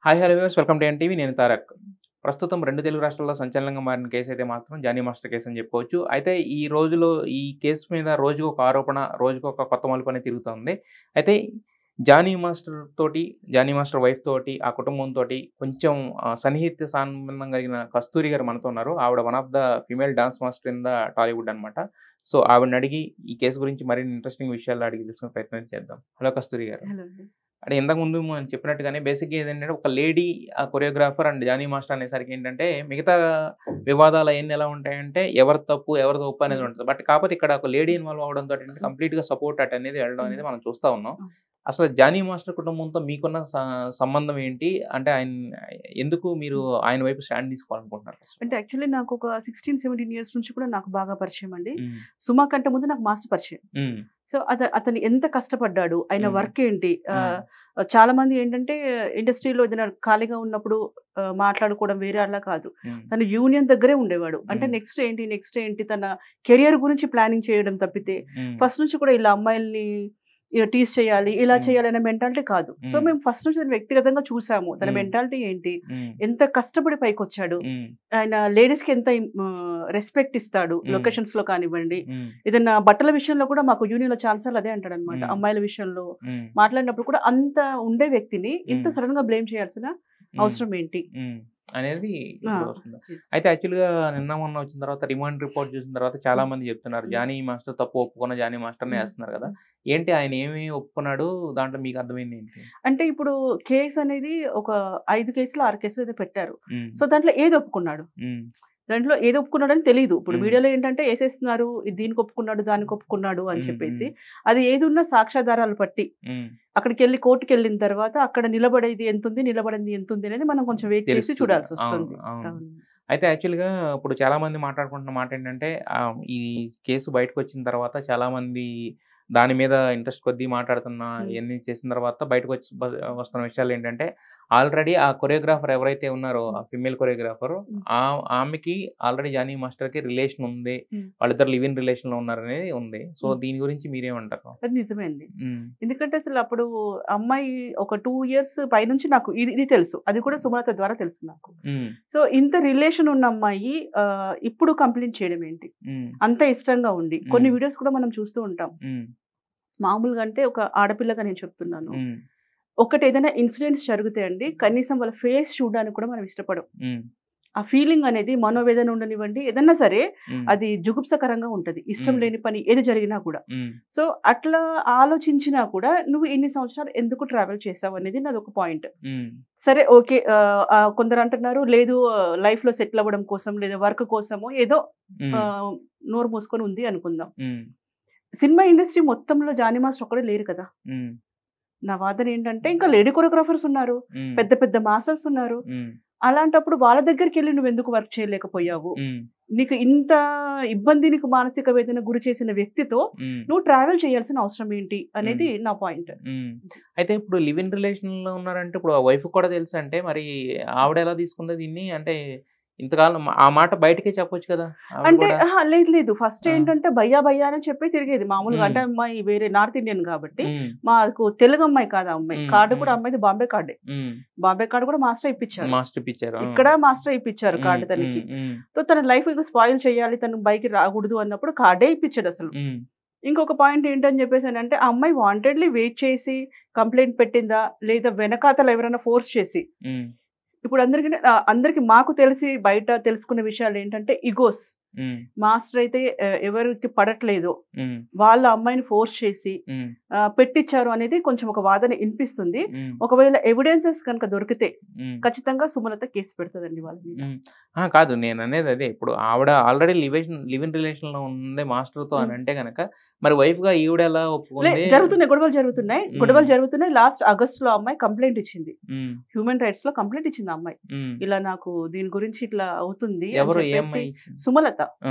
Hi hello viewers welcome to NTV నేను తారక్ ప్రస్తుతం రెండు తెలుగు రాష్ట్రాల్లో సంచలనంగా మారిన కేసు అయితే మాత్రం జానీ మాస్టర్ కేసు అని చెప్పుకోవచ్చు అయితే ఈ రోజులో ఈ కేసు మీద రోజుకు ఒక ఆరోపణ రోజుకు ఒక కొత్త మలుపు అనేది తిరుగుతుంది అయితే జానీ మాస్టర్ తోటి జానీ మాస్టర్ వైఫ్ తోటి ఆ కుటుంబం తోటి కొంచెం ఆ, సన్నిహిత సంబంధం కలిగిన కస్తూరి గారు మనతో ఉన్నారు ఆవిడ one of the female dance master in the Tollywood అనమాట సో ఆవిడని అడిగి ఈ కేసు గురించి మరిన్ని ఇంట్రెస్టింగ్ విషయాలు అడిగి తెలుసుకునే ప్రయత్నం చేద్దాం హలో కస్తూరి గారు హలో అండి అంటే ఇంతకు ముందు మనం చెప్పినట్టుగానే బేసిక్గా ఏంటంటే ఒక lady choreographer and Jani master అనేసరికి ఏంటంటే మిగతా వివాదాలు అవన్నీ ఎలా ఉంటాయంటే ఎవరి తప్పు ఎవరి తప్పు అనేది ఉంటుంది బట్ కాకపోతే ఇక్కడ ఒక లేడీ ఇన్వాల్వ్ అవడంతో కంప్లీట్ గా సపోర్ట్ అట్ అనేది వెళ్ళడం అనేది మనం చూస్తా ఉన్నాం అసలు జానీ మాస్టర్ కుటుంబంతో మీకున్న స- సంబంధం ఏంటి అంటే ఆయన ఎందుకు మీరు ఆయన వైపు స్టాండ్ తీసుకోవాలనుకుంటున్నారు అంటే యాక్చువల్లీ నాకు ఒక సిక్స్టీన్ సెవెంటీన్ ఇయర్స్ నుంచి కూడా నాకు బాగా పరిచయం అండి ఉమ్, సుమా కంటే ముందు నాకు మాస్టర్ పరిచయం ఉమ్, సో అత అతను ఎంత కష్టపడ్డాడు ఆయన మ్మ్. వర్క్ ఏంటి ఆ, ఉమ్, చాలా మంది ఏంటంటే ఇండస్ట్రీలో ఏదైనా ఖాళీగా ఉన్నప్పుడు ఆ, మాట్లాడుకోవడం వేరే అలా కాదు ఉమ్, తన యూనియన్ దగ్గరే ఉండేవాడు అంటే మ్మ్. నెక్స్ట్ ఏంటి నెక్స్ట్ ఏంటి తన కెరియర్ గురించి ప్లానింగ్ చేయడం తప్పితే ఉమ్, ఫస్ట్ నుంచి కూడా ఇలా అమ్మాయిల్ని టీస్ చేయాలి ఇలా మ్మ్. చేయాలి అనే మెంటాలిటీ కాదు సో మ్మ్. మేము ఫస్ట్ నుంచి తను వ్యక్తిగతంగా చూసాము తన మ్మ్. మెంటాలిటీ ఏంటి ఉమ్, ఎంత కష్టపడి పైకి వచ్చాడు ఉమ్, ఆయన లేడీస్ కి ఎంత రెస్పెక్ట్ ఇస్తాడు మ్మ్. లొకేషన్స్ లో కానివ్వండి ఉమ్, ఏదైనా బట్టల విషయంలో కూడా మాకు యూనియన్ లో ఛాన్సాలు అదే అంటాడు అనమాట మ్మ్. అమ్మాయిల విషయంలో ఉమ్, మాట్లాడినప్పుడు కూడా అంత ఉండే వ్యక్తిని ఇంత మ్మ్. సడన్ గా బ్లేమ్ చేయాల్సిన ఉమ్. అవసరం ఏంటి ఉమ్, అనేది ఇప్పుడు ఆ. వస్తుంది అయితే యాక్చువల్గా నిన్న మొన్న వచ్చిన తర్వాత రిమాండ్ రిపోర్ట్ చూసిన తర్వాత చాలా మంది చెప్తున్నారు మ్మ్. జానీ మాస్టర్ తప్పు ఒప్పుకున్న జానీ మాస్టర్ని మ్మ్. వేస్తున్నారు కదా ఏంటి ఆయన ఏమి ఒప్పుకున్నాడు దాంట్లో మీకు అర్థమైంది ఏంటి అంటే ఇప్పుడు కేసు అనేది ఒక ఐదు కేసులు ఆరు కేసులు అయితే పెట్టారు ఉమ్, సో దాంట్లో ఏది ఒప్పుకున్నాడు ఉమ్, దాంట్లో ఏది ఒప్పుకున్నాడు అని తెలియదు ఇప్పుడు మ్మ్. మీడియాలో ఏంటంటే వేసేస్తున్నారు ఇది దీనికి ఒప్పుకున్నాడు దానికి ఒప్పుకున్నాడు అని మ్మ్, చెప్పేసి మ్మ్. అది ఏది ఉన్నా సాక్ష్యాధారాలు పట్టి ఉమ్, అక్కడికి వెళ్ళి కోర్టుకి వెళ్ళిన తర్వాత అక్కడ నిలబడేది ఎంత ఉంది నిలబడింది ఎంత ఉంది అనేది మనం కొంచెం వెయిట్ చేసి తెలుస్తుంది. చూడాల్సి అవును, వస్తుంది అవును. అవును. అయితే యాక్చువల్గా ఇప్పుడు చాలా మంది మాట్లాడుకుంటున్న మాట ఏంటంటే ఆ, ఈ కేసు బయటకు వచ్చిన తర్వాత చాలా మంది దాని మీద ఇంట్రెస్ట్ కొద్దీ మాట్లాడుతున్న మ్మ్. ఇవన్నీ చేసిన తర్వాత బయటకు వచ్చి బ- వస్తున్న విషయాలు ఏంటంటే ఆల్రెడీ ఆ కొరియోగ్రాఫర్ ఎవరైతే ఉన్నారో ఆ ఫిమేల్ కొరియోగ్రాఫర్ మ్మ్. ఆ ఆమెకి ఆల్రెడీ జానీ మాస్టర్ కి రిలేషన్ ఉంది మ్మ్. వాళ్ళిద్దరు లివ్ ఇన్ రిలేషన్ లో ఉన్నారనేది ఉంది సో మ్మ్. దీని గురించి మీరేమంటారు అది నిజమే అండి మ్మ్. ఎందుకంటే అసలు అప్పుడు అమ్మాయి ఒక టూ ఇయర్స్ పైనుంచి నాకు ఇది ఇది తెలుసు అది కూడా సుమలత ద్వారా తెలుసు నాకు మ్మ్. సో ఇంత రిలేషన్ ఉన్న అమ్మాయి ఆ, ఇప్పుడు కంప్లైంట్ చేయడం ఏంటి మ్మ్. అంత ఇష్టంగా ఉండి కొన్ని మ్మ్. వీడియోస్ కూడా మనం చూస్తూ ఉంటాం మ్మ్. మామూలుగా అంటే ఒక ఆడపిల్లగా నేను చెప్తున్నాను మ్మ్. ఒకటి ఏదైనా ఇన్సిడెంట్స్ జరుగుతాయండి కనీసం వాళ్ళ ఫేస్ చూడడానికి కూడా మనం ఇష్టపడం మ్మ్. ఆ ఫీలింగ్ అనేది మనోవేదన ఉండనివ్వండి ఏదన్నా సరే మ్మ్. అది జుగుప్సకరంగా ఉంటది ఇష్టం మ్మ్. లేని పని ఏది జరిగినా కూడా మ్మ్. సో అట్లా ఆలోచించినా కూడా నువ్వు ఇన్ని సంవత్సరాలు ఎందుకు ట్రావెల్ చేసావు అనేది నాది ఒక పాయింట్ మ్మ్. సరే ఓకే ఆ, ఆ, కొందరు అంటున్నారు లేదు లైఫ్ లో సెటిల్ అవ్వడం కోసం లేదా వర్క్ కోసమో ఏదో ఆ, మ్మ్. నోరు మూసుకొని ఉంది అనుకుందాం మ్మ్. సినిమా ఇండస్ట్రీ మొత్తంలో జానీ మాస్టర్ ఒక్కడే లేరు కదా మ్మ్. నా వాదన ఏంటంటే ఇంకా లేడీ కొరియోగ్రాఫర్స్ ఉన్నారు మ్మ్. పెద్ద పెద్ద మాస్టర్స్ ఉన్నారు మ్మ్. అలాంటప్పుడు వాళ్ళ దగ్గరికి వెళ్ళి నువ్వు ఎందుకు వర్క్ చేయలేకపోయావు మ్మ్. నీకు ఇంత ఇబ్బంది నీకు మానసిక వేదన గురి చేసిన వ్యక్తితో మ్మ్. నువ్వు ట్రావెల్ చేయాల్సిన అవసరం ఏంటి అనేది నా పాయింట్ మ్మ్. అయితే ఇప్పుడు లివ్ ఇన్ రిలేషన్ లో ఉన్నారంటే ఇప్పుడు ఆ వైఫ్ కూడా తెలుసు అంటే మరి ఆవిడ ఎలా తీసుకుంది దీన్ని అంటే ఇంతకాలం మా- ఆ మాట బయటకే చెప్పొచ్చు కదా ఆవిడ అంటే కూడా. ఆహా, లేదు లేదు ఫస్ట్ ఆ. ఏంటంటే భయ్యా భయ్యా అని చెప్పి తిరిగేది మామూలుగా మ్మ్. అంటే అమ్మాయి వేరే నార్త్ ఇండియన్ కాబట్టి మ్మ్. మాకు తెలుగు అమ్మాయి కాదు ఆ అమ్మాయి మ్మ్, కార్డు కూడా మ్మ్. అమ్మాయిది బాంబే కార్డే మ్మ్. బాంబే కార్డు కూడా మాస్టర్ ఇప్పించారు మాస్టర్ ఇప్పించారు ఆ. ఇక్కడ మాస్టర్ ఇప్పించారు మ్మ్, కార్డు తనకి మ్మ్, మ్మ్, సో తన లైఫ్ ఇక స్పాయిల్ చేయాలి తను బైక్ రాకూడదు అన్నప్పుడు కార్డే ఇప్పించాడు అసలు మ్మ్. ఇంకొక పాయింట్ ఏంటని చెప్పేసి అంటే ఆ అమ్మాయి వాంటెడ్లీ వెయిట్ చేసి కంప్లైంట్ పెట్టిందా లేదా వెనకాతలు ఎవరైనా ఫోర్స్ చేసి మ్మ్. ఇప్పుడు అందరికి అందరికి మాకు తెలిసి బయట తెలుసుకున్న విషయాలు ఏంటంటే ఇగోస్ మ్మ్. మాస్టర్ అయితే ఆ, ఎవరికి పడట్లేదు మ్మ్. వాళ్ళ అమ్మాయిని ఫోర్స్ చేసి మ్మ్. ఆ, పెట్టించారు అనేది కొంచెం ఒక వాదన వినిపిస్తుంది మ్మ్. ఒకవేళ ఎవిడెన్సెస్ కనుక దొరికితే మ్మ్. ఖచ్చితంగా సుమలత కేసు పెడుతుందండి వాళ్ళ మీద మ్మ్. ఆ, కాదు నేను అనేది అదే ఇప్పుడు ఆవిడ ఆల్రెడీ లివేషన్ లివ్ ఇన్ రిలేషన్ లో ఉంది మాస్టర్ తో అని మ్మ్. అంటే గనక మరి వైఫ్ గా ఈవిడ ఎలా లే, ఒప్పుకుంది జరుగుతున్నాయి గొడవలు జరుగుతున్నాయి మ్మ్. గొడవలు జరుగుతున్నాయి లాస్ట్ ఆగస్ట్ లో అమ్మాయి కంప్లైంట్ ఇచ్చింది మ్మ్. హ్యూమన్ రైట్స్ లో కంప్లైంట్ ఇచ్చింది ఆ అమ్మాయి మ్మ్. ఇలా నాకు దీని గురించి ఇట్లా అవుతుంది అని ఎవరు ఏ చెప్పేసి అమ్మాయి సుమలత మ్మ్.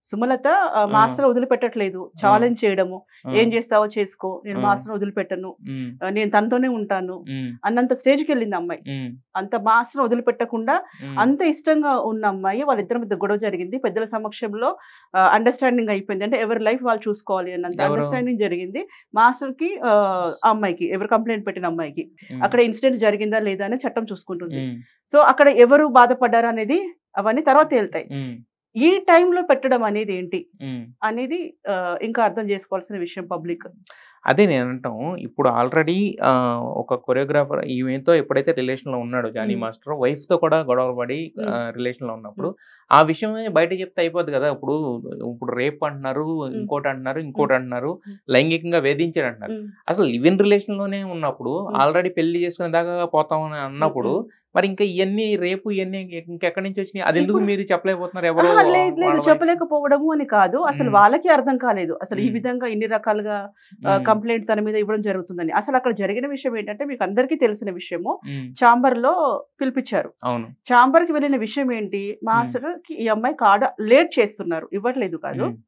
సుమలత మాస్టర్ వదిలిపెట్టట్లేదు ఛాలెంజ్ చేయడము ఆ, ఏం చేస్తావో చేసుకో నేను ఆ. మాస్టర్ వదిలిపెట్టను ఉమ్, ఆ, నేను తనతోనే ఉంటాను ఉమ్, అన్నంత స్టేజ్కి వెళ్ళింది అమ్మాయి ఉమ్, అంత మాస్టర్ వదిలిపెట్టకుండా ఉమ్, అంత ఇష్టంగా ఉన్న అమ్మాయి వాళ్ళిద్దరి మధ్య గొడవ జరిగింది పెద్దల సమక్షంలో అండర్స్టాండింగ్ అయిపోయింది అంటే ఎవరి లైఫ్ వాళ్ళు చూసుకోవాలి అన్నంత ఎవరు? అండర్స్టాండింగ్ జరిగింది మాస్టర్ కి ఆ, ఆ అమ్మాయికి ఎవరు కంప్లైంట్ పెట్టిన అమ్మాయికి ఉమ్, అక్కడ ఇన్సిడెంట్ జరిగిందా లేదా అని చట్టం చూసుకుంటుంది ఉమ్, సో అక్కడ ఎవరు బాధపడ్డారు అనేది అవన్నీ తర్వాత తేలుతాయి ఉమ్, ఈ టైంలో పెట్టడం అనేది ఏంటి ఉమ్. అనేది ఆ, ఇంకా అర్థం చేసుకోవాల్సిన విషయం పబ్లిక్ అదే నేను అంటాం ఇప్పుడు ఆల్రెడీ ఒక కొరియోగ్రాఫర్ ఈమెతో ఎప్పుడైతే రిలేషన్ లో ఉన్నాడో జానీ మ్మ్. మాస్టర్ వైఫ్ తో కూడా గొడవ పడి మ్మ్. రిలేషన్ లో ఉన్నప్పుడు ఆ విషయమే బయట చెప్తే అయిపోద్ది కదా ఇప్పుడు ఇప్పుడు రేప్ అంటున్నారు ఇంకోటి అంటున్నారు ఇంకోటి అంటున్నారు మ్మ్. లైంగికంగా వేధించాడు అంటున్నారు అసలు లివ్ ఇన్ రిలేషన్ లోనే ఉన్నప్పుడు మ్మ్. ఆల్రెడీ పెళ్లి చేసుకునే దాకా పోతామని అన్నప్పుడు మరి ఇంకా ఇవన్నీ రేపు ఇవన్నీ ఇంకెక్కడి నుంచి వచ్చినాయి అది ఎందుకు ఇప్పుడు- మీరు చెప్పలేకపోతున్నారు ఎవరో ఆహా, లేదు వాళ్ళ లేదు వైపు- చెప్పలేకపోవడము అని కాదు అసలు మ్మ్. వాళ్ళకి అర్థం కాలేదు అసలు ఈ మ్మ్. విధంగా ఇన్ని రకాలుగా మ్మ్. కంప్లైంట్ తన మీద ఇవ్వడం జరుగుతుందని అసలు అక్కడ జరిగిన విషయం ఏంటంటే మీకు అందరికీ తెలిసిన విషయము మ్మ్. చాంబర్ లో పిలిపించారు అవును చాంబర్ కి వెళ్ళిన విషయం ఏంటి మాస్టర్ కి ఈ అమ్మాయి కార్డు లేట్ చేస్తున్నారు ఇవ్వట్లేదు కాదు మ్మ్.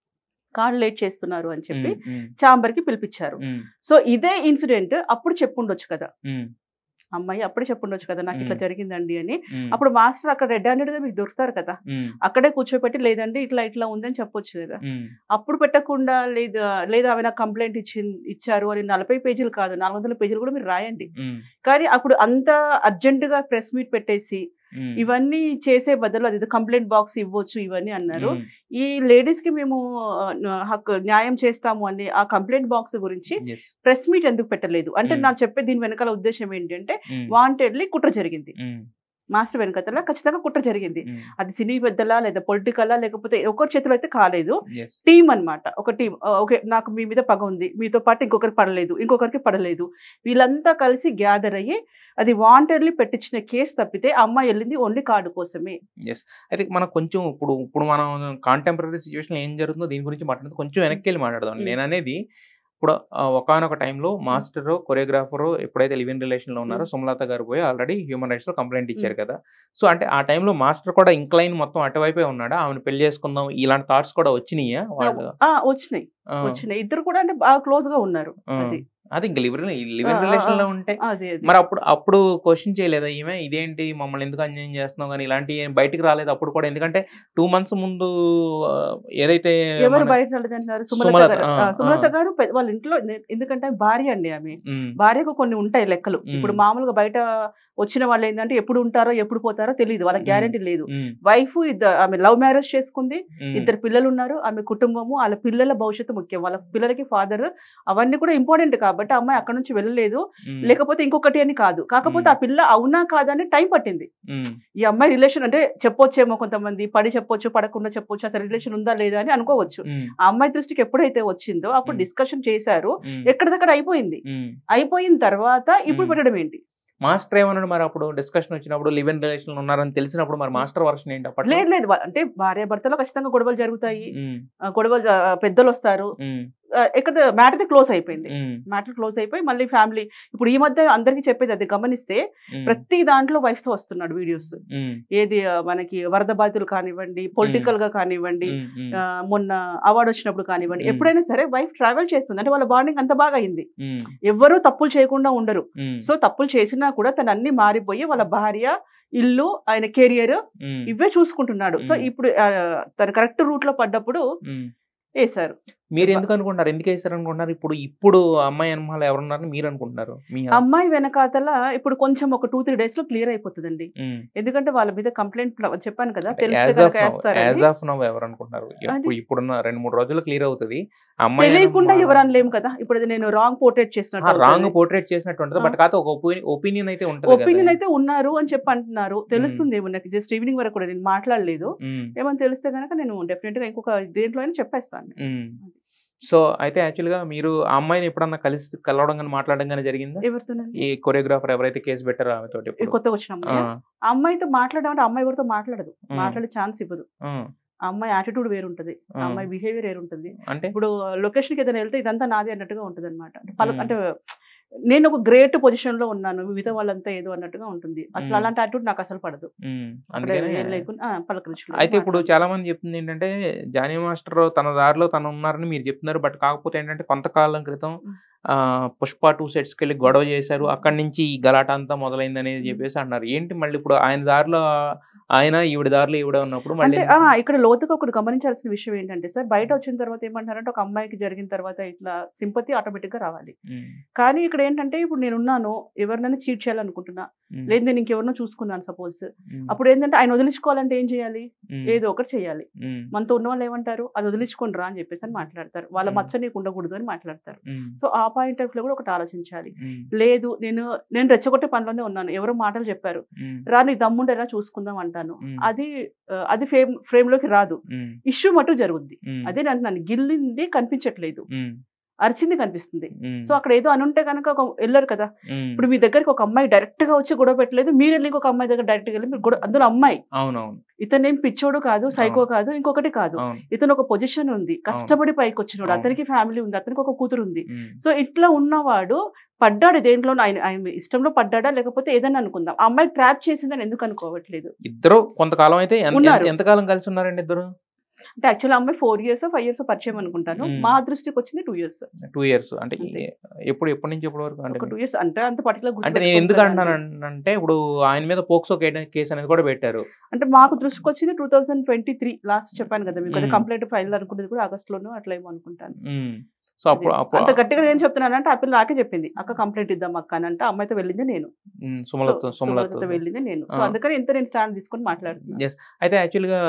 కార్డు లేట్ చేస్తున్నారు అని చెప్పి మ్మ్. మ్మ్. చాంబర్ కి పిలిపించారు మ్మ్. సో ఇదే ఇన్సిడెంట్ అప్పుడు చెప్పుండొచ్చు కదా మ్మ్. అమ్మాయి అప్పుడే చెప్పుండొచ్చు కదా నాకు ఇట్లా మ్మ్. జరిగిందండి అని మ్మ్. అప్పుడు మాస్టర్ అక్కడ రెడ్ హ్యాండెడ్ గా మీకు దొరుకుతారు కదా మ్మ్. అక్కడే కూర్చోపెట్టి లేదండి ఇట్లా ఇట్లా ఉందని చెప్పొచ్చు కదా మ్మ్. అప్పుడు పెట్టకుండా లేదా లేదా ఆమె నాకు కంప్లైంట్ ఇచ్చి ఇచ్చారు అని నలభై పేజీలు కాదు నాలుగు వందల పేజీలు కూడా మీరు రాయండి మ్మ్. కానీ అప్పుడు అంత అర్జెంటుగా ప్రెస్ మీట్ పెట్టేసి మ్మ్. ఇవన్నీ చేసే బదులు అది కంప్లైంట్ బాక్స్ ఇవ్వచ్చు ఇవన్నీ అన్నారు మ్మ్. ఈ లేడీస్ కి మేము ఆ, న- హక్కు న్యాయం చేస్తాము అని ఆ కంప్లైంట్ బాక్స్ గురించి Yes. ప్రెస్ మీట్ ఎందుకు పెట్టలేదు అంటే మ్మ్. నాకు చెప్పే దీని వెనకాల ఉద్దేశం ఏంటంటే మ్మ్. వాంటెడ్లీ కుట్ర జరిగింది మ్మ్. మాస్టర్ వెనకతల ఖచ్చితంగా కుట్ర జరిగింది మ్మ్. అది సినీ పెద్దలా లేదా పొలిటికలా లేకపోతే ఒకరి చేతిలో అయితే కాలేదు Yes. టీం అన్నమాట ఒక టీం ఓకే నాకు మీ మీద పగ ఉంది మీతో పాటు ఇంకొకరికి పడలేదు ఇంకొకరికి పడలేదు వీళ్ళంతా కలిసి గ్యాదర్ అయ్యి అది వాంటెడ్లీ పెట్టించిన కేసు తప్పితే ఆ అమ్మాయి వెళ్ళింది ఓన్లీ కార్డు కోసమే ఎస్ అయితే మనకు కొంచెం ఇప్పుడు ఇప్పుడు మనం కాంటెంపరీ సిచ్యువేషన్ ఏం జరుగుతుందో దీని గురించి మాట్లాడుతూ కొంచెం వెనక్కి వెళ్ళి మాట్లాడదాం Mm. నేను అనేది ఇప్పుడు ఒకనొక టైంలో మాస్టర్ కొరియోగ్రాఫర్ ఎప్పుడైతే లివ్ ఇన్ రిలేషన్ లో ఉన్నారో సుమలత గారు పోయి ఆల్రెడీ హ్యూమన్ రైట్స్ లో కంప్లైంట్ ఇచ్చారు కదా సో అంటే ఆ టైంలో మాస్టర్ కూడా ఇంక్లైన్ మొత్తం అటువైపే ఉన్నాడా ఆమెను పెళ్లి చేసుకుందాం ఇలాంటి థాట్స్ కూడా వచ్చినాయా వాళ్ళు ఆ, వచ్చినాయి ఆ, వచ్చినాయి ఇద్దరు కూడా అంటే బాగా క్లోజ్ గా ఉన్నారు ఆ. అది అది ఇంకా లివ్ లివ్ ఆ, ఇన్ ఆ, రిలేషన్ లో ఆ. ఉంటే అదే అదే మరి అప్పుడు అప్పుడు క్వశ్చన్ చేయలేదా ఈమె ఇదేంటి మమ్మల్ని ఎందుకు అన్యాయం చేస్తున్నావు కానీ ఇలాంటి బయటికి రాలేదు అప్పుడు కూడా ఎందుకంటే టూ మంత్స్ ముందు ఆ, ఏదైతే ఎవరు మన- బయట రాలేదంటున్నారు సుమలత సుమలత, గారు ఆ, ఆ, సుమలత ఆ. గారు పె- వాళ్ళ ఇంట్లో ఎందుకంటే భార్య అండి ఆమె ఉమ్, భార్యకు కొన్ని ఉంటాయి లెక్కలు మ్మ్. ఇప్పుడు మామూలుగా బయట వచ్చిన వాళ్ళు ఏంటంటే ఎప్పుడు ఉంటారో ఎప్పుడు పోతారో తెలియదు వాళ్ళకి మ్మ్. గ్యారెంటీ లేదు ఉమ్, వైఫ్ ఇద్దరు ఆమె లవ్ మ్యారేజ్ చేసుకుంది ఉమ్, ఇద్దరు పిల్లలు ఉన్నారు ఆమె కుటుంబము వాళ్ళ పిల్లల భవిష్యత్తు ముఖ్యం వాళ్ళ పిల్లలకి ఫాదర్ అవన్నీ కూడా ఇంపార్టెంట్ కాబట్టి ఆ అమ్మాయి అక్కడ నుంచి వెళ్ళలేదు ఉమ్, లేకపోతే ఇంకొకటి అని కాదు కాకపోతే ఆ పిల్ల అవునా కాదా అని టైం పట్టింది ఉమ్, ఈ అమ్మాయి రిలేషన్ అంటే చెప్పొచ్చేమో కొంతమంది పడి చెప్పొచ్చు పడకుండా చెప్పొచ్చు అసలు రిలేషన్ ఉందా లేదా అని అనుకోవచ్చు ఉమ్, ఆ అమ్మాయి దృష్టికి ఎప్పుడైతే వచ్చిందో అప్పుడు మ్మ్. డిస్కషన్ చేశారు ఉమ్, ఎక్కడిదక్కడ అయిపోయింది ఉమ్. అయిపోయిన తర్వాత ఇప్పుడు మ్మ్. పెట్టడం ఏంటి మాస్టర్ ఏమన్నాడు మరి అప్పుడు డిస్కషన్ వచ్చినప్పుడు లివ్ ఇన్ రిలేషన్ ఉన్నారని తెలిసినప్పుడు మరి మాస్టర్ వర్షన్ ఏంటి అప్పట్లో లేదు లేదు వా- అంటే భార్య భర్తలో ఖచ్చితంగా గొడవలు జరుగుతాయి ఉమ్, ఆ, గొడవలు జ- పెద్దలు వస్తారు ఉమ్, ఆ, ఎక్కడ మ్యాటర్ క్లోజ్ అయిపోయింది ఉమ్, మ్యాటర్ క్లోజ్ అయిపోయి మళ్ళీ ఫ్యామిలీ ఇప్పుడు ఈ మధ్య అందరికీ చెప్పేది అది గమనిస్తే ఉమ్, ప్రతి దాంట్లో వైఫ్ తో వస్తున్నాడు వీడియోస్ ఉమ్, ఏది ఆ, మనకి వరద బాధితులు కానివ్వండి పొలిటికల్ గా కానివ్వండి ఉమ్, ఉమ్, ఆ, మొన్న అవార్డు వచ్చినప్పుడు కానివ్వండి మ్మ్. ఎప్పుడైనా సరే వైఫ్ ట్రావెల్ చేస్తుంది అంటే వాళ్ళ బాండింగ్ అంత బాగా అయింది ఉమ్, ఎవ్వరూ తప్పులు చేయకుండా ఉండరు ఉమ్, సో తప్పులు చేసినా కూడా తను అన్ని మారిపోయి వాళ్ళ భార్య ఇల్లు ఆయన కెరియర్ ఉమ్, ఇవే చూసుకుంటున్నాడు సో మ్మ్. ఇప్పుడు ఆ, తను కరెక్ట్ రూట్ లో పడ్డప్పుడు ఉమ్. వేశారు మీరు ఎందుకు అనుకుంటారు ఎందుకు వేసారు అనుకుంటున్నారు ఇప్పుడు ఇప్పుడు అమ్మాయి అనుమానాలు ఎవరున్నారని మీరు అనుకుంటున్నారు మీ అమ్మాయి వెనకాతల ఇప్పుడు కొంచెం ఒక టూ త్రీ డేస్ లో క్లియర్ అయిపోతుందండి ఉమ్. ఎందుకంటే వాళ్ళ మీద కంప్లైంట్ చెప్పాను కదా యాజ్ తెలిస్తే ఆఫ్ కనుక యాజ్ వేస్తారని ఆఫ్ నవ్ ఎవరు అనుకుంటున్నారు ఇప్పుడు ఇప్పుడున్న రెండు మూడు రోజుల్లో క్లియర్ అవుతుంది అమ్మాయి తెలియకుండా ఎవరు అనలేము కదా ఇప్పుడు అది నేను రాంగ్ పోర్ట్రేట్ చేసినట్టు రాంగ్ పోర్ట్రేట్ చేసినట్టు ఉంటుంది ఆ. బట్ కాదు ఒక ఒపీనియన్ అయితే ఉంటుంది ఒపీనియన్ అయితే ఉన్నారు అని చెప్పి అంటున్నారు తెలుస్తుంది ఏమో నాకు జస్ట్ ఈవినింగ్ వరకు కూడా నేను మాట్లాడలేదు ఏమని తెలిస్తే కనుక నేను డెఫినెట్ గా ఇంకొక దేంట్లో అయినా చెప్పేస్తాను సో అయితే యాక్చువల్ గా మీరు ఆ అమ్మాయిని ఎప్పుడన్నా కలిసి కలవడం కానీ మాట్లాడడం కానీ జరిగిందా ఎవరితోనండి ఈ కొరియోగ్రాఫర్ ఎవరైతే కేసు పెట్టారో ఆమె తోటి ఈ ఇప్పుడు? కొత్తగా వచ్చిన ఆ, అమ్మాయి ఆ అమ్మాయితో మాట్లాడడం అంటే ఆ అమ్మాయి ఎవరితో మాట్లాడదు ఆ, మాట్లాడే ఛాన్స్ ఇవ్వదు ఆ, ఆ అమ్మాయి యాటిట్యూడ్ వేరుంటది ఆ. ఆ అమ్మాయి బిహేవియర్ వేరుంటది అంటే ఇప్పుడు లొకేషన్ కి ఏదైనా వెళ్తే ఇదంతా నాది అన్నట్టుగా ఉంటది అనమాట మ్మ్. అంటే నేను ఒక గ్రేట్ పొజిషన్ లో ఉన్నాను మిగతా వాళ్ళంతా ఏదో అన్నట్టుగా ఉంటుంది అసలు మ్మ్. అలాంటి అటు నాకు అసలు పడదు ఉమ్, అక్కడ అందుకనే ఏం లేకుండా ఆ, పలకరించలేదు, అయితే ఇప్పుడు మాట్లాడలేదు. చాలా మంది చెప్తుంది ఏంటంటే జానీ మాస్టర్ తన దారిలో తను ఉన్నారని మీరు చెప్తున్నారు బట్ కాకపోతే ఏంటంటే కొంతకాలం క్రితం మ్. ఆ, పుష్ప టూ సెట్స్కి వెళ్ళి గొడవ చేశారు అక్కడి నుంచి ఈ గలాట అంతా మొదలైంది అనేది చెప్పేసి అన్నారు ఏంటి మళ్ళీ ఇప్పుడు ఆయన దారిలో ఆయన ఈవిడ దారిలో ఈవిడ ఉన్నప్పుడు మళ్ళీ అంటే ఆ, ఇక్కడ లోతుగా ఒకటి గమనించాల్సిన విషయం ఏంటంటే సార్ బయట వచ్చిన తర్వాత ఏమంటారంటే ఒక అమ్మాయికి జరిగిన తర్వాత ఇట్లా సింపతి ఆటోమేటిక్ గా రావాలి ఉమ్, కానీ ఇక్కడ ఏంటంటే ఇప్పుడు నేను ఉన్నాను ఎవరినైనా చీట్ చేయాలనుకుంటున్నా ఉమ్, లేదు నేను ఇంకెవరినో చూసుకున్నాను సపోజ్ ఉమ్, అప్పుడు ఏంటంటే ఆయన వదిలించుకోవాలంటే ఏం చేయాలి ఉమ్, ఏదో ఒకటి చేయాలి ఉమ్, మనతో ఉన్న వాళ్ళు ఏమంటారు అది వదిలించుకొని రా అని చెప్పేసి అని మాట్లాడతారు వాళ్ళ మ్మ్. మచ్చ నీకు ఉండకూడదు అని మాట్లాడతారు ఉమ్, సో ఆ పాయింట్ ఆఫ్ లో కూడా ఒకటి ఆలోచించాలి ఉమ్, లేదు నేను నేను రెచ్చగొట్టే పనిలోనే ఉన్నాను ఎవరో మాటలు చెప్పారు ఉమ్, రా నీ దమ్ముండేలా చూసుకుందాం అంటాను మ్మ్. అది ఆ, అది ఫ్రేమ్ ఫ్రేమ్ లోకి రాదు ఉమ్, ఇష్యూ మటు జరుగుద్ది ఉమ్, అదే నేను అంటున్నాను గిల్లింది కనిపించట్లేదు ఉమ్, అరిచింది కనిపిస్తుంది ఉమ్, సో అక్కడ ఏదో అనుంటే కనుక ఒక వెళ్ళరు కదా ఉమ్, ఇప్పుడు మీ దగ్గరికి ఒక అమ్మాయి డైరెక్ట్ గా వచ్చి గొడవ పెట్టలేదు మీరు వెళ్ళి ఇంకొక అమ్మాయి దగ్గర డైరెక్ట్ గా వెళ్ళి మీరు గొడవ అందులో అమ్మాయి అవునవును ఇతను ఏం పిచ్చోడు కాదు సైకో కాదు ఇంకొకటి కాదు అవును ఇతను ఒక పొజిషన్ ఉంది కష్టపడి పైకి వచ్చినాడు అవును. అతనికి ఫ్యామిలీ ఉంది అతనికి ఒక కూతురు ఉంది ఉమ్, సో ఇట్లా ఉన్నవాడు పడ్డాడు దేంట్లో ఆయన ఆయన ఇష్టంలో పడ్డాడా లేకపోతే ఏదైనా అనుకుందాం ఆ అమ్మాయి ట్రాప్ చేసిందని ఎందుకు అనుకోవట్లేదు ఇద్దరు కొంతకాలం అయితే ఎంత- ఉన్నారు. ఎంత- ఎంతకాలం కలిసి ఉన్నారండి ఇద్దరు అంటే యాక్చువల్ అమ్మాయి ఫోర్ ఇయర్స్ ఫైవ్ ఇయర్స్ పరిచయం అనుకుంటాను మ్మ్. మా దృష్టికి వచ్చింది టూ ఇయర్స్ టూ ఇయర్స్ అంటే అంతే. ఎప్పుడు ఎప్పటి నుంచి ఎప్పటి వరకు అంటే ఒక టూ ఇయర్స్ అంటే అంత పర్టికులర్ అంటే నేను ఎందుకు అంటున్నాను అంటే ఇప్పుడు ఆయన మీద పోక్సో కేసు అనేది కూడా పెట్టారు అంటే మాకు దృష్టికి వచ్చింది two thousand twenty three last చెప్పాను కదా మీకు మ్మ్. కంప్లైంట్ ఫైల్ అనుకున్నది కూడా ఆగస్ట్ లోనో అట్లా ఏమో అనుకుంటాను ఉమ్. సో అప్పుడు అది. అప్పుడు అంత గట్టిగా నేను చెప్తున్నానంటే ఆ పిల్ల నాకే చెప్పింది అక్క కంప్లైంట్ ఇద్దాం అక్క అని అంటే ఆ అమ్మాయితో వెళ్ళింది నేను ఉమ్, సుమలత సో, సుమలత సుమలతతో వెళ్ళింది నేను సో ఆ. అందుకని ఇంత నేను స్టాండ్ తీసుకొని మాట్లాడుతున్నాను ఎస్ అయితే యాక్చువల్గా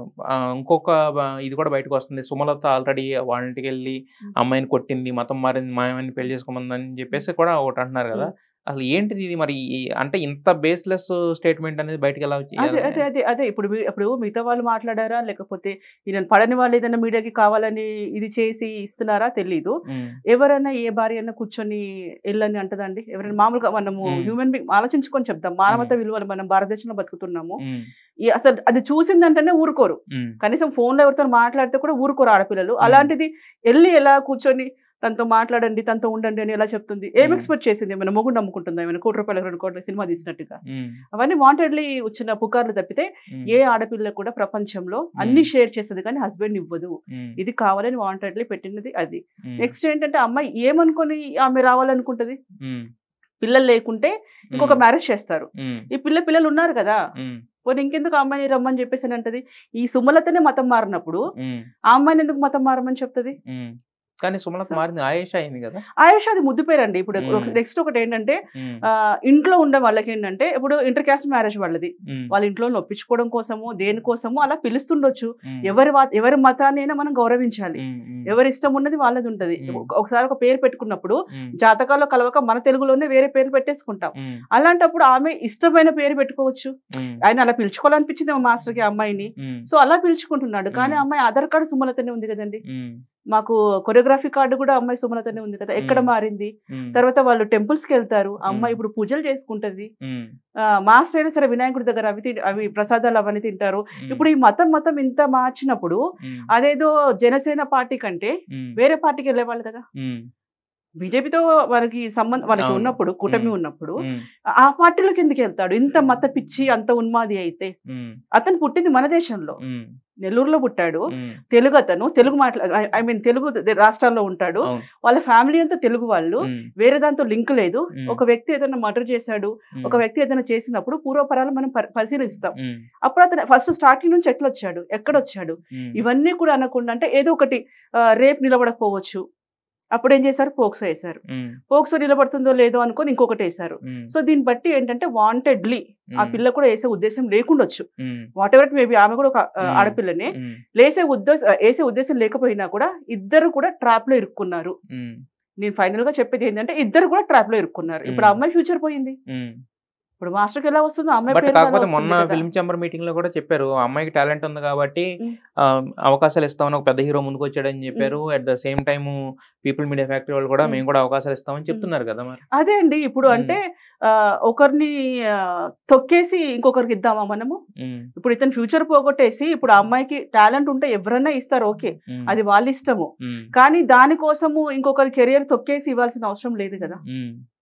ఇంకొక బ- ఇది కూడా బయటకు వస్తుంది సుమలత ఆల్రెడీ వాళ్ళ ఇంటికి వెళ్ళి మ్మ్. అమ్మాయిని అమ్మాయిని కొట్టింది మతం మారింది మా అమ్మాయిని పెళ్లి చేసుకోమందని చెప్పేసి కూడా ఒకటి అంటున్నారు కదా అసలు ఏంటిది ఇది మరి ఈ- అంటే ఇంత బేస్లెస్ స్టేట్మెంట్ అనేది బయటకు ఎలా వచ్చి అదే అదే అదే అదే ఇప్పుడు మీ- ఇప్పుడు మిగతా వాళ్ళు మాట్లాడారా లేకపోతే ఈయన పడని వాళ్ళు ఏదైనా మీడియాకి కావాలని ఇది చేసి ఇస్తున్నారా తెలీదు ఉమ్, ఎవరైనా ఏ భార్య అయినా కూర్చొని వెళ్ళని అంటదండి ఎవరైనా మామూలుగా మనము మ్మ్. హ్యూమన్ బీయింగ్ ఆలోచించుకొని చెప్తాం మానవత విలువలు మనం భారతదేశంలో బతుకుతున్నాము ఉమ్, ఈ అసలు అది చూసిందంటేనే ఊరుకోరు ఉమ్, కనీసం ఫోన్లో ఎవరితో మాట్లాడితే కూడా ఊరుకోరు ఆడపిల్లలు అలాంటిది వెళ్ళి ఎలా కూర్చొని తనతో మాట్లాడండి తనతో ఉండండి అని ఎలా చెప్తుంది ఏం మ్మ్. ఎక్స్పెక్ట్ చేసింది ఏమైనా మొగుడు నమ్ముకుంటుందా ఏమైనా కోటి రూపాయలు రెండు కోట్ల సినిమా తీసినట్టుగా ఉమ్, అవన్నీ వాంటెడ్లీ వచ్చిన పుకార్లు తప్పితే ఉమ్, ఏ ఆడపిల్ల కూడా ప్రపంచంలో అన్ని షేర్ చేస్తుంది కానీ హస్బెండ్ ఇవ్వదు ఉమ్, ఇది కావాలని వాంటెడ్లీ పెట్టినది అది ఉమ్, నెక్స్ట్ ఏంటంటే అమ్మాయి ఏమనుకొని ఆమె రావాలనుకుంటది ఉమ్, పిల్లలు లేకుంటే ఇంకొక ఉమ్, మ్యారేజ్ చేస్తారు ఉమ్, ఈ పిల్ల పిల్లలు ఉన్నారు కదా ఉమ్, పోనీ ఇంకెందుకు ఆ అమ్మాయిని రమ్మని చెప్పేసి అని అంటది ఈ సుమలతనే మతం మారినప్పుడు ఉమ్, ఆ అమ్మాయిని ఎందుకు మతం మారమని చెప్తుంది ఉమ్. కానీ సుమలత మారింది ఆయేష అయింది కదా ఆయుష్ అది ముద్దు పేరండి ఇప్పుడు మ్మ్. నెక్స్ట్ ఒకటి ఏంటంటే ఉమ్, ఆ, ఇంట్లో ఉండే వాళ్ళకి ఏంటంటే ఇప్పుడు ఇంటర్ క్యాస్ట్ మ్యారేజ్ వాళ్ళది ఉమ్, వాళ్ళ ఇంట్లో ఒప్పించుకోవడం కోసము దేనికోసము అలా పిలుస్తుండొచ్చు ఉమ్, ఎవరి వా- ఎవరి మతాన్ని అయినా మనం గౌరవించాలి ఉమ్, ఉమ్, ఎవరి ఇష్టం ఉన్నది వాళ్ళది ఉంటది మ్మ్. ఒక- ఒకసారి ఒక పేరు పెట్టుకున్నప్పుడు ఉమ్, జాతకాల్లో కలవక మన తెలుగులోనే వేరే పేరు పెట్టేసుకుంటాం ఉమ్, అలాంటప్పుడు ఆమె ఇష్టమైన పేరు పెట్టుకోవచ్చు ఉమ్, ఆయన అలా పిలుచుకోవాలనిపించింది మా మాస్టర్కి ఆ అమ్మాయిని ఉమ్, సో అలా పిలుచుకుంటున్నాడు కానీ మ్మ్. అమ్మాయి ఆధార్ కార్డు సుమలతనే ఉంది కదండి ఉమ్, మాకు కొరియోగ్రఫీ కార్డు కూడా అమ్మాయి సుమలతనే ఉంది కదా ఎక్కడ మ్మ్. మారింది ఉమ్, తర్వాత వాళ్ళు టెంపుల్స్ కి వెళ్తారు ఆ అమ్మాయి మ్మ్. ఇప్పుడు పూజలు చేసుకుంటది ఉమ్, ఆ, మాస్టర్ అయినా సరే వినాయకుడి దగ్గర అవి తి- అవి ప్రసాదాలు అవన్నీ తింటారు ఉమ్, ఇప్పుడు ఈ మతం మతం ఇంత మార్చినప్పుడు ఉమ్, అదేదో జనసేన పార్టీ కంటే ఉమ్, వేరే పార్టీకి వెళ్ళేవాళ్ళు కదా ఉమ్, బీజేపీతో వాళ్ళకి సంబంధం వాళ్ళకి అవును. ఉన్నప్పుడు కూటమి మ్మ్. ఉన్నప్పుడు ఉమ్, ఆ పార్టీలోకి ఎందుకు వెళ్తాడు ఇంత మత పిచ్చి అంత ఉన్మాది అయితే ఉమ్, అతను పుట్టింది మన దేశంలో ఉమ్, నెల్లూరులో పుట్టాడు ఉమ్, తెలుగు అతను తెలుగు మాట్లా ఐ మీన్ తెలుగు ద- రాష్ట్రాల్లో ఉంటాడు అవును. వాళ్ళ ఫ్యామిలీ అంతా తెలుగు వాళ్ళు ఉమ్, వేరే దాంతో లింక్ లేదు మ్మ్. ఒక వ్యక్తి ఏదైనా మర్డర్ చేశాడు ఉమ్, ఒక వ్యక్తి ఏదైనా చేసినప్పుడు పూర్వపరాలు మనం పరి- పరిశీలిస్తాం ఉమ్, అప్పుడు అతను ఫస్ట్ స్టార్టింగ్ నుంచి ఎట్లా వచ్చాడు ఎక్కడ వచ్చాడు ఉమ్, ఇవన్నీ కూడా అనకుండా అంటే ఏదో ఒకటి రేప్ నిలబడకపోవచ్చు అప్పుడు ఏం చేశారు పోక్సో వేశారు ఉమ్, పోక్సో నిలబడుతుందో లేదో అనుకొని ఇంకొకటి వేశారు ఉమ్, సో దీన్ని బట్టి ఏంటంటే వాంటెడ్లీ ఆ ఉమ్, పిల్ల కూడా వేసే ఉద్దేశం లేకుండొచ్చు ఉమ్, వాట్ ఎవర్ మేబీ ఆమె కూడా ఒక ఆ, మ్మ్. ఆడపిల్లనే ఉమ్, లేసే ఉద్దేశం వేసే ఉద్దేశం లేకపోయినా కూడా ఇద్దరు కూడా ట్రాప్ లో ఇరుక్కున్నారు ఉమ్, నేను ఫైనల్ గా చెప్పేది ఏంటంటే ఇద్దరు కూడా ట్రాప్ లో ఇరుక్కున్నారు ఇప్పుడు ఆ మ్మ్. అమ్మాయి ఫ్యూచర్ పోయింది ఉమ్. ఇప్పుడు మాస్టర్కి ఎలా వస్తుందో ఆ అమ్మాయి బట్ పేరు కూడా అలా కాకపోతే వస్తుంది మొన్న కదా. ఫిల్మ్ ఛాంబర్ మీటింగ్ లో కూడా చెప్పారు ఆ అమ్మాయికి టాలెంట్ ఉంది కాబట్టి మ్. ఆ, అవకాశాలు ఇస్తామని ఒక పెద్ద హీరో ముందుకు వచ్చాడని చెప్పారు at the same time People Media Factory వాళ్ళు కూడా మ్. మేము కూడా అవకాశాలు ఇస్తామని చెప్తున్నారు కదా మరి అదే అండి ఇప్పుడు మ్మ్. అంటే ఆ, ఒకరిని ఆ, తొక్కేసి ఇంకొకరికి ఇద్దామా మనము ఉమ్, ఇప్పుడు ఇతను ఫ్యూచర్ పోగొట్టేసి ఇప్పుడు ఆ అమ్మాయికి టాలెంట్ ఉంటే ఎవరైనా ఇస్తారు ఓకే ఉమ్, అది వాళ్ళ ఇష్టము ఉమ్, కానీ దానికోసము ఇంకొకరి కెరియర్ తొక్కేసి ఇవ్వాల్సిన అవసరం లేదు కదా ఉమ్,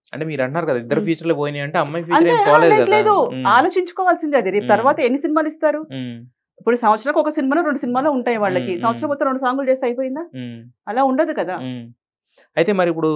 అంటే మీరు అంటున్నారు కదా ఇద్దరు ఉమ్. ఫ్యూచర్ లో పోయినాయి అంటే అమ్మాయి ఫ్యూచర్ అంతే ఏం ఆ, పోలేదు లేదు కదా లేదు ఉమ్, ఆలోచించుకోవాల్సిందే అది రేపు ఉమ్. తర్వాత ఎన్ని సినిమాలు ఇస్తారు ఉమ్, ఇప్పుడు సంవత్సరానికి ఒక సినిమాలో రెండు సినిమాలు ఉంటాయి వాళ్ళకి ఉమ్, సంవత్సరం ఉమ్. మొత్తం రెండు సాంగులు చేస్తే అయిపోయిందా ఉమ్, అలా ఉండదు కదా ఉమ్. అయితే మరి ఇప్పుడు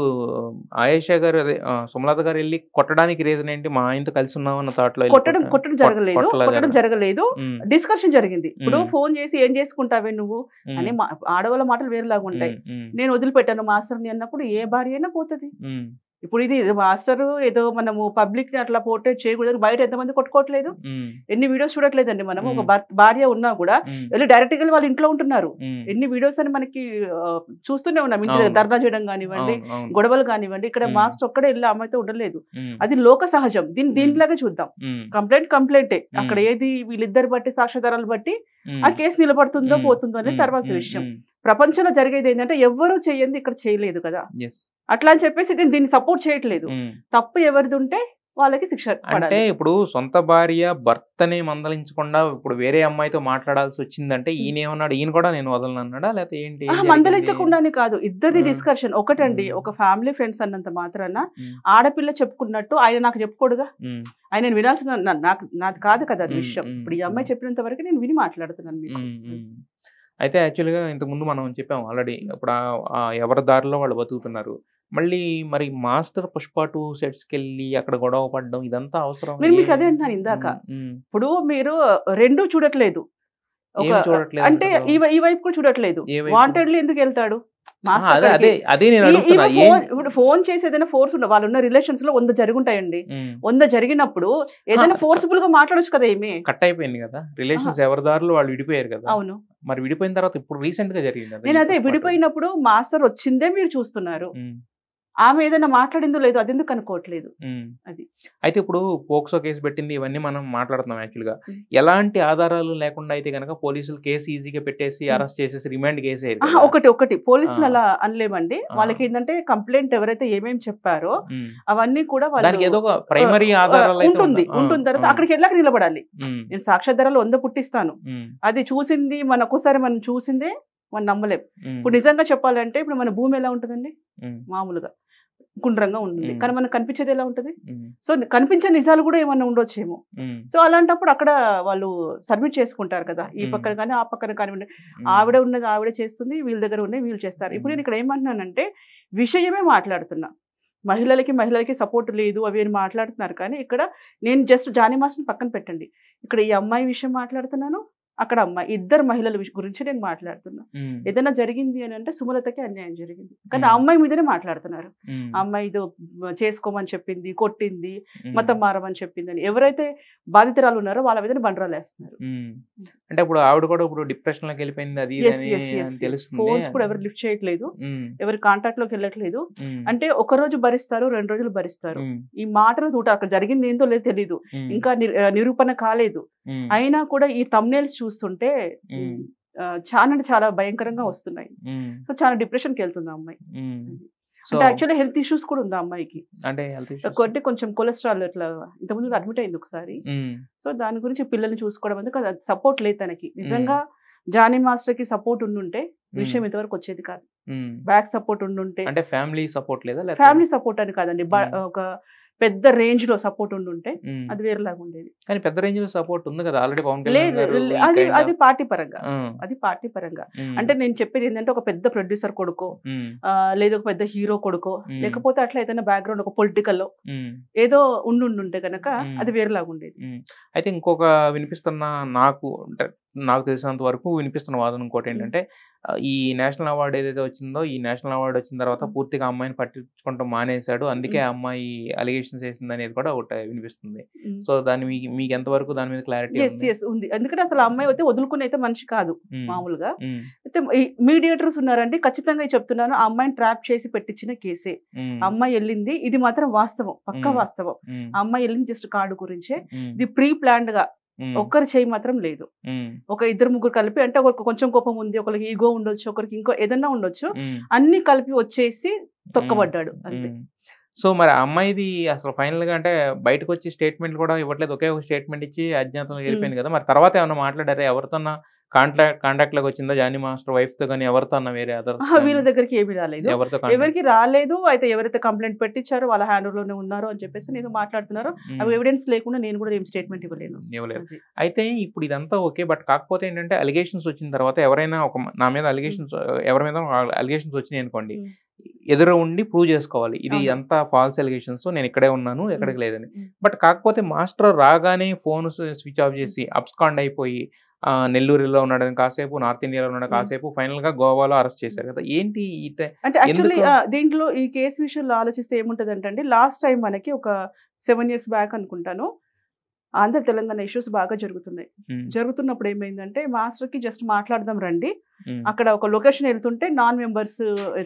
ఆయేషా గారు అదే ఆ, సుమలత గారు వెళ్ళి కొట్టడానికి రీజన్ ఏంటి మా ఆయనతో కలిసి ఉన్నాం అన్న థాట్ లో వెళ్ళి కొట్టడం కొట్ట- కొట్టడం కొట్- జరగలేదు కొట్టలా కొట్టడం జరగ- జరగలేదు ఉమ్, డిస్కషన్ జరిగింది ఇప్పుడు ఉమ్. ఫోన్ చేసి ఏం చేసుకుంటావే నువ్వు ఉమ్, అని మా- ఆడవాళ్ళ మాటలు వేరేలాగా ఉంటాయి ఉమ్, ఉమ్, నేను వదిలిపెట్టాను మాస్టర్ని అన్నప్పుడు ఏ భార్య అయినా పోతుంది ఉమ్, ఇప్పుడు ఇది మాస్టర్ ఏదో మనము పబ్లిక్ ని అట్లా పోర్ట్రేట్ చేయకూడదు బయట ఎంతమంది కొట్టుకోవట్లేదు ఉమ్, ఎన్ని వీడియోస్ చూడట్లేదండి మనం ఒక మ్మ్. భర్త- భార్య ఉన్నా కూడా ఉమ్, వెళ్ళి డైరెక్ట్ గా వాళ్ళ ఇంట్లో ఉంటున్నారు ఉమ్. ఎన్ని వీడియోస్ అని మనకి ఆ, చూస్తూనే ఉన్నాం ఇంటి దగ్గర అవును. ధర్నా చేయడం కానివ్వండి అవును, అవును. గొడవలు కానివ్వండి ఇక్కడ మ్మ్. మాస్టర్ ఒక్కడే వెళ్ళి అమ్మాయితో ఉండలేదు ఉమ్, అది లోక సహజం దీని దీనిలాగా చూద్దాం ఉమ్, కంప్లైంట్ కంప్లైంటే అక్కడ మ్మ్. ఏది వీళ్ళిద్దరు బట్టి సాక్ష్యాధారాలు బట్టి ఉమ్, ఆ కేసు నిలబడుతుందో మ్మ్. పోతుందో అనేది ఉమ్, తర్వాత ఉమ్, విషయం ఉమ్, ప్రపంచంలో జరిగేది ఏంటంటే ఎవ్వరూ చేయండి ఇక్కడ చేయలేదు కదా yes. అట్లా అని చెప్పేసి నేను దీన్ని సపోర్ట్ చేయట్లేదు ఉమ్. తప్పు ఎవరిది ఉంటే వాళ్ళకి శిక్ష అంటే పడాలి ఇప్పుడు సొంత భార్య భర్తని మందలించకుండా ఇప్పుడు వేరే అమ్మాయితో మాట్లాడాల్సి వచ్చిందంటే ఈయన ఏమన్నాడు ఈయన కూడా నేను వదలను అన్నాడా లేకపోతే ఏంటి ఏం ఆహా, జరిగింది? మందలించకుండానే కాదు ఇద్దరిది ఆ. డిస్కషన్ ఒకటండి మ్మ్. ఒక ఫ్యామిలీ ఫ్రెండ్స్ అన్నంత మాత్రాన ఉమ్, ఆడపిల్ల చెప్పుకున్నట్టు ఆయన నాకు చెప్పుకోడుగా ఉమ్, ఆయన నేను వినాల్సిన నా- నాకు నాది కాదు కదా అది మ్మ్, విషయం మ్మ్, ఇప్పుడు ఈ అమ్మాయి మ్మ్. చెప్పినంత వరకు నేను విని మాట్లాడుతున్నాను మీకు ఉమ్, ఉమ్. అయితే యాక్చువల్గా ఇంతకుముందు మనం చెప్పాం ఆల్రెడీ ఇప్పుడు ఆ- ఆ ఎవరి దారిలో వాళ్ళు బతుకుతున్నారు మళ్ళీ మరి మాస్టర్ పుష్ప టూ సెట్స్కి వెళ్ళి అక్కడ గొడవ పడడం ఇదంతా అవసరం నేను మీకు ఏ- అదే అంటున్నాను ఇందాక. ఉమ్, ఉమ్. ఇప్పుడు మీరు రెండు చూడట్లేదు ఒక ఏమి చూడట్లేదు అంటే అంటారు? ఈ వై- ఈ వైపు కూడా చూడట్లేదు ఏ వైపు? వాంటెడ్లీ ఎందుకు వెళ్తాడు ఆ, మాస్టర్ అదే అదే దగ్గరికి. అదే నేను ఈ- అడుగుతున్నా ఈమె ఏం- ఫోన్ ఇప్పుడు ఫోన్ చేసి ఏదైనా ఫోర్స్ ఉన్న వాళ్ళు ఉన్న రిలేషన్స్ లో వంద జరుగుంటాయండి ఉమ్. వంద జరిగినప్పుడు ఏదైనా ఆ, ఫోర్స్ఫుల్ గా మాట్లాడొచ్చు కదా ఏమి కట్ అయిపోయింది కదా రిలేషన్స్ ఎవరి దారిలో వాళ్ళు విడిపోయారు కదా అవును మరి విడిపోయిన తర్వాత ఇప్పుడు రీసెంట్ గా జరిగింది అది నేను అదే పుష్ప two. విడిపోయినప్పుడు మాస్టర్ వచ్చిందే మీరు చూస్తున్నారు ఉమ్, ఆమె ఏదైనా మాట్లాడిందో లేదో అది ఎందుకు అనుకోవట్లేదు ఉమ్. అది. అయితే ఇప్పుడు పోక్సో కేసు పెట్టింది ఇవన్నీ మనం మాట్లాడుతున్నాం యాక్చువల్ గా ఉమ్. ఎలాంటి ఆధారాలు లేకుండా అయితే కనుక పోలీసులు కేసు ఈజీగా పెట్టేసి ఉమ్. అరెస్ట్ చేసేసి రిమాండ్ కేసు ఆహా, ఒకటి ఒకటి పోలీసులు ఆ. అలా అనలేమండి ఆ. వాళ్ళకి ఏంటంటే కంప్లైంట్ ఎవరైతే ఏమేమి చెప్పారో అవన్నీ కూడా వాళ్ళు దానికి ఏదో ఒక ప్రైమరీ ఆ, ఆధారాలు అయితే ఉంటుంది ఉందా? ఆ, ఉంటుంది తర్వాత ఆ. అక్కడికి వెళ్ళాక నిలబడాలి ఉమ్, నేను సాక్ష్యాధారాలు వంద పుట్టిస్తాను ఉమ్, అది చూసింది మన ఒక్కోసారి మనం చూసిందే మనం నమ్మలేం ఉమ్, ఇప్పుడు నిజంగా చెప్పాలంటే ఇప్పుడు మన భూమి ఎలా ఉంటుందండి ఉమ్, మామూలుగా గుండ్రంగా ఉంటుంది మ్మ్. కానీ మనకు కనిపించేది ఎలా ఉంటుంది ఉమ్, సో కనిపించే నిజాలు కూడా ఏమన్నా ఉండొచ్చేమో ఉమ్, సో అలాంటప్పుడు అక్కడ వాళ్ళు సబ్మిట్ చేసుకుంటారు కదా ఈ మ్మ్. పక్కన కానీ ఆ పక్కన కానివ్వండి ఉమ్, ఆవిడ ఉన్నది ఆవిడ చేస్తుంది వీళ్ళ దగ్గర ఉన్నది వీళ్ళు చేస్తారు ఇప్పుడు నేను ఇక్కడ ఏమంటున్నానంటే విషయమే మాట్లాడుతున్నా మహిళలకి మహిళలకి సపోర్ట్ లేదు అవి అని మాట్లాడుతున్నారు కానీ ఇక్కడ నేను జస్ట్ జానీ మాస్టర్ని పక్కన పెట్టండి ఇక్కడ ఈ అమ్మాయి విషయం మాట్లాడుతున్నాను అక్కడ అమ్మాయి ఇద్దరు మహిళల విష- గురించి నేను మాట్లాడుతున్నా ఉమ్, ఏదైనా జరిగింది అని అంటే సుమలతకి అన్యాయం జరిగింది కానీ ఆ మ్మ్. అమ్మాయి మీదనే మాట్లాడుతున్నారు ఉమ్, ఆ అమ్మాయి ఇదో చేసుకోమని చెప్పింది కొట్టింది ఉమ్, మతం మారమని చెప్పిందని ఎవరైతే బాధితురాలు ఉన్నారో వాళ్ళ మీద బండరాలు వేస్తున్నారు ఉమ్. అంటే ఇప్పుడు ఆవిడ కూడా ఇప్పుడు డిప్రెషన్ లోకి వెళ్ళిపోయింది అది ఇది ఎస్ అని ఎస్ అని తెలుస్తుంది ఫోన్స్ కూడా ఎవరు లిఫ్ట్ చేయట్లేదు ఉమ్, ఎవరి కాంటాక్ట్ లోకి వెళ్ళట్లేదు ఉమ్, అంటే ఒక రోజు భరిస్తారు రెండు రోజులు భరిస్తారు ఉమ్, ఈ మాటలు తూట అక్కడ జరిగింది ఏందో లేదో తెలియదు ఉమ్, ఇంకా ని- ఆ, నిరూపణ కాలేదు ఉమ్, అయినా కూడా ఈ తమ్నేల్స్ చూస్తుంటే ఉమ్, ఆ, చాలా అంటే చాలా భయంకరంగా వస్తున్నాయి ఉమ్, సో చాలా డిప్రెషన్ కి వెళ్తుంది ఆ అమ్మాయి ఉమ్. సో అంటే యాక్చువల్లీ హెల్త్ ఇష్యూస్ కూడా ఉంది ఆ అమ్మాయికి అంటే హెల్త్ అంటే కొంచెం కొలెస్ట్రాల్ ఇట్లా ఇంతకుముందు అడ్మిట్ అయింది ఒకసారి సో దాని గురించి పిల్లల్ని చూసుకోవడం ఎందుకు అది సపోర్ట్ లేదు తనకి నిజంగా జానీ మాస్టర్ కి సపోర్ట్ ఉండుంటే విషయం ఇంతవరకు వచ్చేది కాదు బ్యాక్ సపోర్ట్ ఉండుంటే అంటే ఫ్యామిలీ సపోర్ట్ లేదా లేకపోతే- ఫ్యామిలీ సపోర్ట్ అని కాదండి బ- మ్మ్. ఒక పెద్ద రేంజ్ లో సపోర్ట్ ఉండుంటే ఉమ్. అది వేరేలాగా ఉండేది కానీ పెద్ద రేంజ్ లో సపోర్ట్ ఉంది కదా ఆల్రెడీ పవన్ లేదు కళ్యాణ్ గారు లే- ఈ అది kind అది of- పార్టీ పరంగా ఉమ్, అది పార్టీ పరంగా ఉమ్, అంటే నేను చెప్పేది ఏంటంటే ఒక పెద్ద ప్రొడ్యూసర్ కొడుకో ఉమ్, ఆ, లేదా ఒక పెద్ద హీరో కొడుకో మ్మ్. లేకపోతే అట్లా ఏదైనా బ్యాక్గ్రౌండ్ ఒక పొలిటికల్ ఉమ్, ఏదో ఉండుంటే కనుక మ్మ్. అది వేరేలాగా ఉండేది ఉమ్. అయితే ఇంకొక వినిపిస్తున్న నాకు అంటే నాకు తెలిసినంత వరకు వినిపిస్తున్న వాదన ఇంకోటి ఏంటంటే ఆ, ఈ నేషనల్ అవార్డు ఏదైతే వచ్చిందో ఈ నేషనల్ అవార్డు వచ్చిన తర్వాత మ్మ్. పూర్తిగా అమ్మాయిని పట్టించుకుంటాం మానేశాడు అందుకే ఆ అమ్మాయి అలిగేషన్స్ వేసింది అనేది కూడా ఒకటి వినిపిస్తుంది సో దాని మీకు మీకు ఎంతవరకు దాని మీద క్లారిటీ ఎస్ ఎస్ ఉంది ఎందుకంటే అసలు ఆ అమ్మాయి అయితే వదులుకుని అయితే మనిషి కాదు మామూలుగా అయితే మీడియేటర్స్ ఉన్నారండి ఖచ్చితంగా ఇది చెప్తున్నాను ఆ అమ్మాయిని ట్రాప్ చేసి పెట్టించిన కేసే ఆ అమ్మాయి వెళ్ళింది ఇది మాత్రం వాస్తవం పక్క మ్మ్. వాస్తవం ఆ అమ్మాయి వెళ్ళింది జస్ట్ కార్డు గురించే ఇది ప్రీ ప్లాన్డ్ గా ఉమ్, ఒక్కరి చేయి మాత్రం లేదు ఉమ్, ఒక ఇద్దరు ముగ్గురు కలిపి అంటే ఒకరికి కొంచెం కోపం ఉంది ఒకరికి ఈగో ఉండొచ్చు ఒకరికి ఇంకో ఏదన్నా ఉండొచ్చు ఉమ్, అన్ని కలిపి వచ్చేసి తొక్కబడ్డాడు అంతే ఉమ్. సో మరి ఆ అమ్మాయిది అసలు ఫైనల్ గా అంటే బయటకు వచ్చి స్టేట్మెంట్ కూడా ఇవ్వట్లేదు ఒకే ఒక స్టేట్మెంట్ ఇచ్చి అజ్ఞాతంలో వెళ్ళిపోయింది కదా మరి తర్వాత ఏమన్నా మాట్లాడారా ఎవరితోన్నా కాంట్రాక్ట్ కాంటాక్ట్ లోకి వచ్చిందా జానీ మాస్టర్ వైఫ్ తో కానీ ఎవరితో అన్న వేరే అదర్ ఆహా, వీళ్ళ దగ్గరికి ఏమీ రాలేదు ఎవరితో contact? ఎవరికి రాలేదు అయితే ఎవరైతే కంప్లైంట్ పెట్టించారో వాళ్ళ హ్యాండ్ లోనే ఉన్నారు అని చెప్పేసి నేను మాట్లాడుతున్నారు ఉమ్, అవి ఎవిడెన్స్ లేకుండా నేను కూడా ఏం స్టేట్మెంట్ ఇవ్వలేను ఇవ్వలేదు అది. అయితే ఇప్పుడు ఇదంతా ఓకే బట్ కాకపోతే ఏంటంటే అలిగేషన్స్ వచ్చిన తర్వాత ఎవరైనా ఒక మ- నా మీద అలిగేషన్స్ ఎవరి మీద అలిగేషన్స్ వచ్చినాయి అనుకోండి ఉమ్. ఎదురు ఉండి ప్రూవ్ చేసుకోవాలి ఇది అవును. అంతా ఫాల్స్ అలిగేషన్స్ నేను ఇక్కడే ఉన్నాను ఎక్కడికి లేదని ఉమ్. బట్ కాకపోతే మాస్టర్ రాగానే ఫోన్ స్విచ్ ఆఫ్ చేసి అబ్స్కాండ్ అయిపోయి ఆ, నెల్లూరులో ఉన్నాడని కాసేపు నార్త్ ఇండియాలో ఉన్నాడు ఉమ్. కాసేపు ఫైనల్ గా గోవాలో అరెస్ట్ చేశారు కదా ఏంటి ఈ ట- అంటే యాక్చువల్లీ ఎందుకు? దీంట్లో ఈ కేసు విషయంలో ఆలోచిస్తే ఏముంటది అంటే లాస్ట్ టైం మనకి ఒక సెవెన్ ఇయర్స్ బ్యాక్ అనుకుంటాను ఆంధ్ర తెలంగాణ ఇష్యూస్ బాగా జరుగుతున్నాయి ఉమ్, జరుగుతున్నప్పుడు ఏమైందంటే మాస్టర్ కి జస్ట్ మాట్లాడదాం రండి ఉమ్, అక్కడ ఒక లొకేషన్ వెళ్తుంటే నాన్ మెంబర్స్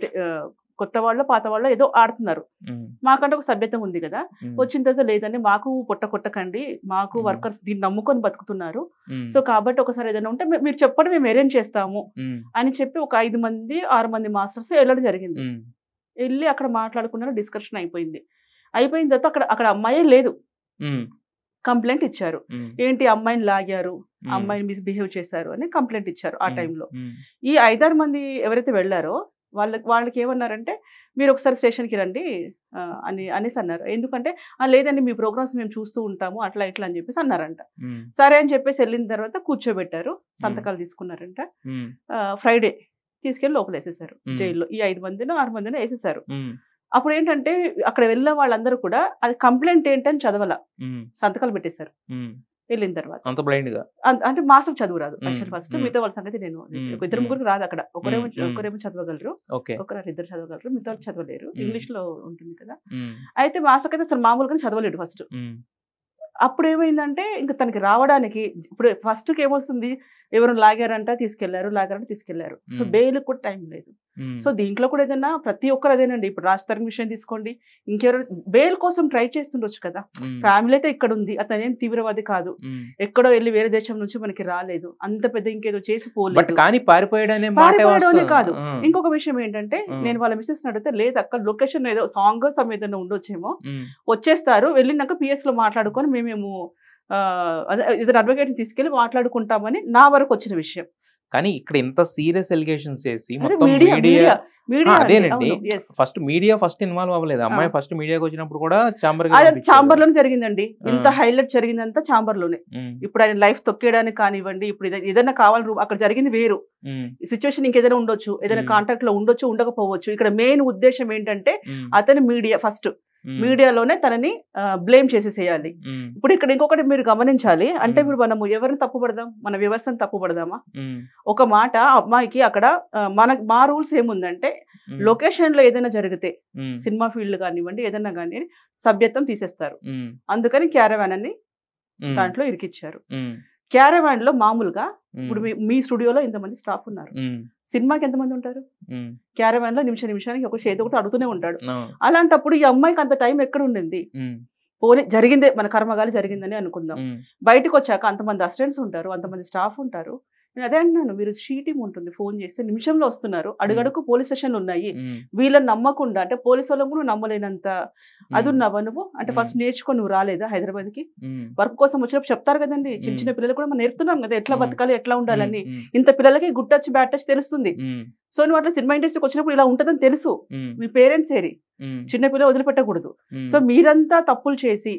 కొత్త వాళ్ళు పాత వాళ్ళు ఏదో ఆడుతున్నారు ఉమ్, మాకంటే ఒక సభ్యత ఉంది కదా ఉమ్, వచ్చిన తర్వాత లేదండి మాకు పొట్ట కొట్టకండి మాకు మ్మ్. వర్కర్స్ దీన్ని నమ్ముకొని బతుకుతున్నారు ఉమ్, సో కాబట్టి ఒకసారి ఏదైనా ఉంటే మీ- మీరు చెప్పండి మేము అరేంజ్ చేస్తాము ఉమ్, అని చెప్పి ఒక ఐదు మంది ఆరు మంది మాస్టర్స్ వెళ్ళడం జరిగింది ఉమ్, వెళ్ళి అక్కడ మాట్లాడుకున్నారు డిస్కషన్ అయిపోయింది అయిపోయిన తర్వాత అక్కడ అక్కడ అమ్మాయే లేదు ఉమ్, కంప్లైంట్ ఇచ్చారు ఉమ్, ఏంటి అమ్మాయిని లాగారు ఉమ్, అమ్మాయిని మిస్బిహేవ్ చేశారు అని కంప్లైంట్ ఇచ్చారు ఆ ఉమ్, టైంలో ఉమ్, ఈ ఐదారు మంది ఎవరైతే వెళ్ళారో వాళ్ళకి వాళ్ళకి ఏమన్నారంటే మీరు ఒకసారి స్టేషన్కి రండి ఆ, అని అనేసి అన్నారు ఎందుకంటే "ఆ, లేదండి మీ ప్రోగ్రామ్స్ మేము చూస్తూ ఉంటాము అట్లా ఇట్లా అని చెప్పేసి అన్నారంట ఉమ్, సరే అని చెప్పేసి వెళ్ళిన తర్వాత కూర్చోబెట్టారు సంతకాలు తీసుకున్నారంట ఉమ్, ఫ్రైడే తీసుకెళ్ళి లోపల వేసేసారు మ్మ్. జైల్లో ఈ ఐదు మందిని ఆరు మందిని వేసేసారు ఉమ్, అప్పుడు ఏంటంటే అక్కడ వెళ్ళిన వాళ్ళందరూ కూడా అది కంప్లైంట్ ఏంటని చదవాల ఉమ్, సంతకాలు పెట్టేశారు ఉమ్. వెళ్ళిన తర్వాత అంత బ్లైండ్ గా అం- అంటే మాసం చదువు రాదు మ్మ్. యాక్చువల్ ఫస్ట్ మ్మ్. మిగతా వాళ్ళ సంగతి నేను మ్మ్. ఒక ఇద్దరు మ్మ్. ముగ్గురు రాదు అక్కడ ఒకరేమో మ్మ్. ఒకరేమో చదవగలరు ఓకే ఒకరు ఇద్దరు చదవగలరు మిగతా వాళ్ళు చదవలేరు మ్మ్. ఇంగ్లీష్ లో ఉంటుంది కదా ఉమ్, అయితే మాస్టర్ అయితే అసలు మామూలుగా చదవలేడు ఫస్ట్ ఉమ్, అప్పుడు ఏమైందంటే ఇంకా తనకి రావడానికి ఇప్పుడు ఫస్ట్కి ఏమొస్తుంది ఎవరు లాగారంట తీసుకెళ్లారు లాగారంట తీసుకెళ్లారు సో మ్మ్. బెయిల్ కూడా టైం లేదు ఉమ్, సో దీంట్లో కూడా ఏదైనా ప్రతి ఒక్కరు అదేనండి ఇప్పుడు రాజ్ తరుణ్ విషయం తీసుకోండి ఇంకెవరు బెయిల్ కోసం ట్రై చేస్తుండొచ్చు కదా ఉమ్, ఫ్యామిలీ అయితే ఇక్కడ ఉంది అతను ఏం తీవ్రవాది కాదు ఉమ్. ఎక్కడో వెళ్ళి వేరే దేశం నుంచి మనకి రాలేదు అంత పెద్ద ఇంకేదో చేసి బట్ పోలేదు కానీ పారిపోయాడనే మాట పారిపోయాడు అనే కాదు. ఉమ్, ఇంకొక విషయం ఏంటంటే మ్మ్. నేను వాళ్ళ మిస్సెస్ అడిగితే లేదు అక్కడ లొకేషన్ ఏదో సాంగ్ సమ్ ఏదైనా ఉండొచ్చేమో ఉమ్, వచ్చేస్తారు వెళ్ళినాక పిఎస్ లో మాట్లాడుకొని మేమేమో ఆ, అదే ఇద్దరు అడ్వకేట్ తీసుకెళ్లి మాట్లాడుకుంటామని నా వరకు వచ్చిన విషయం కానీ ఇక్కడ ఇంత సీరియస్ ఎలిగేషన్స్ చేసి అదే మొత్తం మీడియా మీడియా మీడియా మీడియా ఆ, అండి. అదేనండి. అవును, yes. First media first involve అవ్వలేదు అమ్మాయి ఫస్ట్ మీడియాకి వచ్చినప్పుడు కూడా చాంబర్ అదే చాంబర్ లోనే జరిగిందండి ఇంత ఆ. హైలైట్ జరిగిందంతా చాంబర్ లోనే ఇప్పుడు ఆయన లైఫ్ తొక్కేయడానికి కానివ్వండి ఇప్పుడు ఏదైనా- ఏదైనా కావాలి రూ- అక్కడ జరిగింది వేరు ఈ సిచ్యువేషన్ ఇంకేదైనా ఉండొచ్చు ఏదైనా మ్మ్. కాంటాక్ట్ లో ఉండొచ్చు ఉండకపోవచ్చు ఇక్కడ మెయిన్ ఉద్దేశం ఏంటంటే అతని మీడియా ఫస్ట్ మీడియాలోనే తనని బ్లేమ్ చేసేసేయాలి ఇప్పుడు ఇక్కడ ఇంకొకటి మీరు గమనించాలి అంటే మ్మ్. ఇప్పుడు మనము ఎవరిని తప్పుపడదాం మన వ్యవస్థను తప్పుపడదామా ఒక మాట అమ్మాయికి అక్కడ ఆ, మన మా రూల్స్ ఏముందంటే లొకేషన్ లో ఏదైనా జరిగితే సినిమా ఫీల్డ్ కానివ్వండి ఏదైనా కానీ సభ్యత్వం తీసేస్తారు అందుకని క్యారవాన్ అని దాంట్లో ఇరికిచ్చారు క్యారవాన్ లో మామూలుగా ఇప్పుడు మీ- మీ స్టూడియోలో ఇంతమంది స్టాఫ్ ఉన్నారు సినిమాకి ఎంతమంది ఉంటారు క్యారవాన్ లో నిమిష నిమిషానికి ఒక ఏదో ఒకటి అడుగుతూనే ఉంటాడు అలాంటప్పుడు ఈ అమ్మాయికి అంత టైం ఎక్కడ ఉండింది పోనీ జరిగిందే మన కర్మగాలి జరిగిందని అనుకుందాం బయటకు వచ్చాక అంతమంది అసిస్టెంట్స్ ఉంటారు అంతమంది స్టాఫ్ ఉంటారు నేను అదే అంటున్నాను మీరు షీటింగ్ ఉంటుంది ఫోన్ చేస్తే నిమిషంలో వస్తున్నారు అడుగడుకు పోలీస్ స్టేషన్లు ఉన్నాయి వీళ్ళని నమ్మకుండా అంటే పోలీసు వాళ్ళని కూడా నమ్మలేనంత అది ఉన్నావా నువ్వు అంటే ఫస్ట్ నేర్చుకొని నువ్వు రాలేదా హైదరాబాద్ కి వర్క్ కోసం వచ్చినప్పుడు చెప్తారు కదండి చిన్న చిన్న పిల్లలు కూడా మనం నేర్పుతున్నాం కదా ఎట్లా మ్మ్. బతకాలి ఎట్లా ఉండాలని ఇంత పిల్లలకి గుడ్ టచ్ బ్యాడ్ టచ్ తెలుస్తుంది సో నువ్వు అట్లా సినిమా ఇండస్ట్రీకి వచ్చినప్పుడు ఇలా ఉంటుందని తెలుసు మీ పేరెంట్స్ ఏరి చిన్న పిల్ల వదిలిపెట్టకూడదు సో మీరంతా తప్పులు చేసి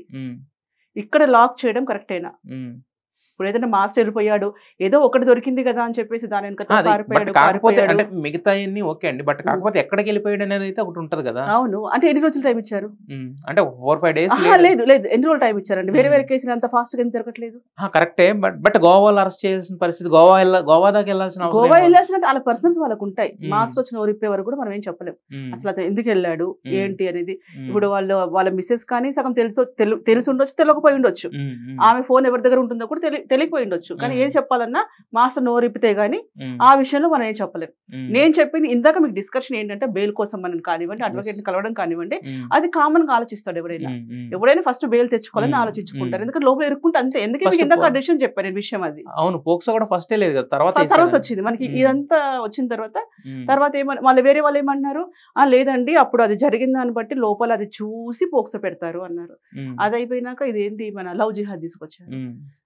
ఇక్కడ లాక్ చేయడం కరెక్టేనా ఇప్పుడు ఏదైనా మాస్టర్ వెళ్ళిపోయాడు ఏదో ఒకటి దొరికింది కదా అని చెప్పేసి దాని వెనక అది పారిపోయాడు బట్ కాకపోతే పారిపోయాడు. అంటే మిగతా ఓకే అండి బట్ కాకపోతే ఎక్కడికి వెళ్ళిపోయాడు అనేది అయితే ఒకటి ఉంటది కదా అవును అంటే ఎన్ని రోజులు టైం ఇచ్చారు ఉమ్, అంటే ఫోర్ ఫైవ్ డేస్ ఆహా, లేదు లేదు ఎన్ని రోజులు టైం ఇచ్చారండి వేరే మ్మ్. వేరే కేసులు అంత ఫాస్ట్ గా ఎందుకు జరగట్లేదు కరెక్టే బట్ బట్ గోవాలో అరెస్ట్ చేయాల్సిన పరిస్థితి గోవా వెళ్ళ గోవా దాకా వెళ్ళాల్సిన అవసరం గోవా ఏముంది? వెళ్ళాల్సిన వాళ్ళ పర్సనల్స్ వాళ్ళకు ఉంటాయి మ్మ్. మాస్టర్ వచ్చిన ఓరిప్పే వరకు కూడా మనం ఏం చెప్పలేం ఉమ్, అసలు అతను ఎందుకు వెళ్ళాడు మ్మ్. ఏంటి అనేది ఉమ్, ఇప్పుడు వాళ్ళు వాళ్ళ మిస్సెస్ కానీ సగం తెలుసు తెలు- తెలిసి ఉండొచ్చు తెలియకపోయి ఉండొచ్చు ఉమ్, ఉమ్, ఆమె ఫోన్ ఎవరి దగ్గర ఉంటుందో కూడా తెలి తెలియకపోయి ఉండొచ్చు కానీ మ్మ్. ఏం చెప్పాలన్నా మాస్టర్ నోరిప్పితే గానీ ఉమ్, ఆ విషయంలో మనం ఏం చెప్పలేం ఉమ్, నేను చెప్పింది ఇందాక మీకు డిస్కషన్ ఏంటంటే బెయిల్ కోసం మనం కానివ్వండి అడ్వకేట్ ని కలవడం కానివ్వండి ఉమ్, అది కామన్ గా ఆలోచిస్తాడు ఎవరైనా ఉమ్, ఉమ్. ఎవరైనా ఫస్ట్ బెయిల్ తెచ్చుకోవాలని మ్మ్. ఆలోచించుకుంటారు మ్మ్. ఎందుకంటే లోపల ఇరుక్కుంటే అంతే ఎందుకంటే First మీకు ఇందాక పో- డిసిషన్ చెప్పాను నేను విషయం అది అవును పోక్సో కూడా ఫస్టే లేదు కదా తర్వాత తర్వాత వేసారు. వచ్చింది మనకి మ్మ్. ఇదంతా వచ్చిన తర్వాత ఉమ్, తర్వాత ఏమని వాళ్ళు వేరే వాళ్ళు ఏమన్నారు ఆ లేదండి అప్పుడు అది జరిగిన దాన్ని బట్టి లోపల అది చూసి పోక్స పెడతారు అన్నారు ఉమ్, అది అయిపోయినాక ఇది ఏంటి మన లవ్ జిహాద్ తీసుకొచ్చారు ఉమ్,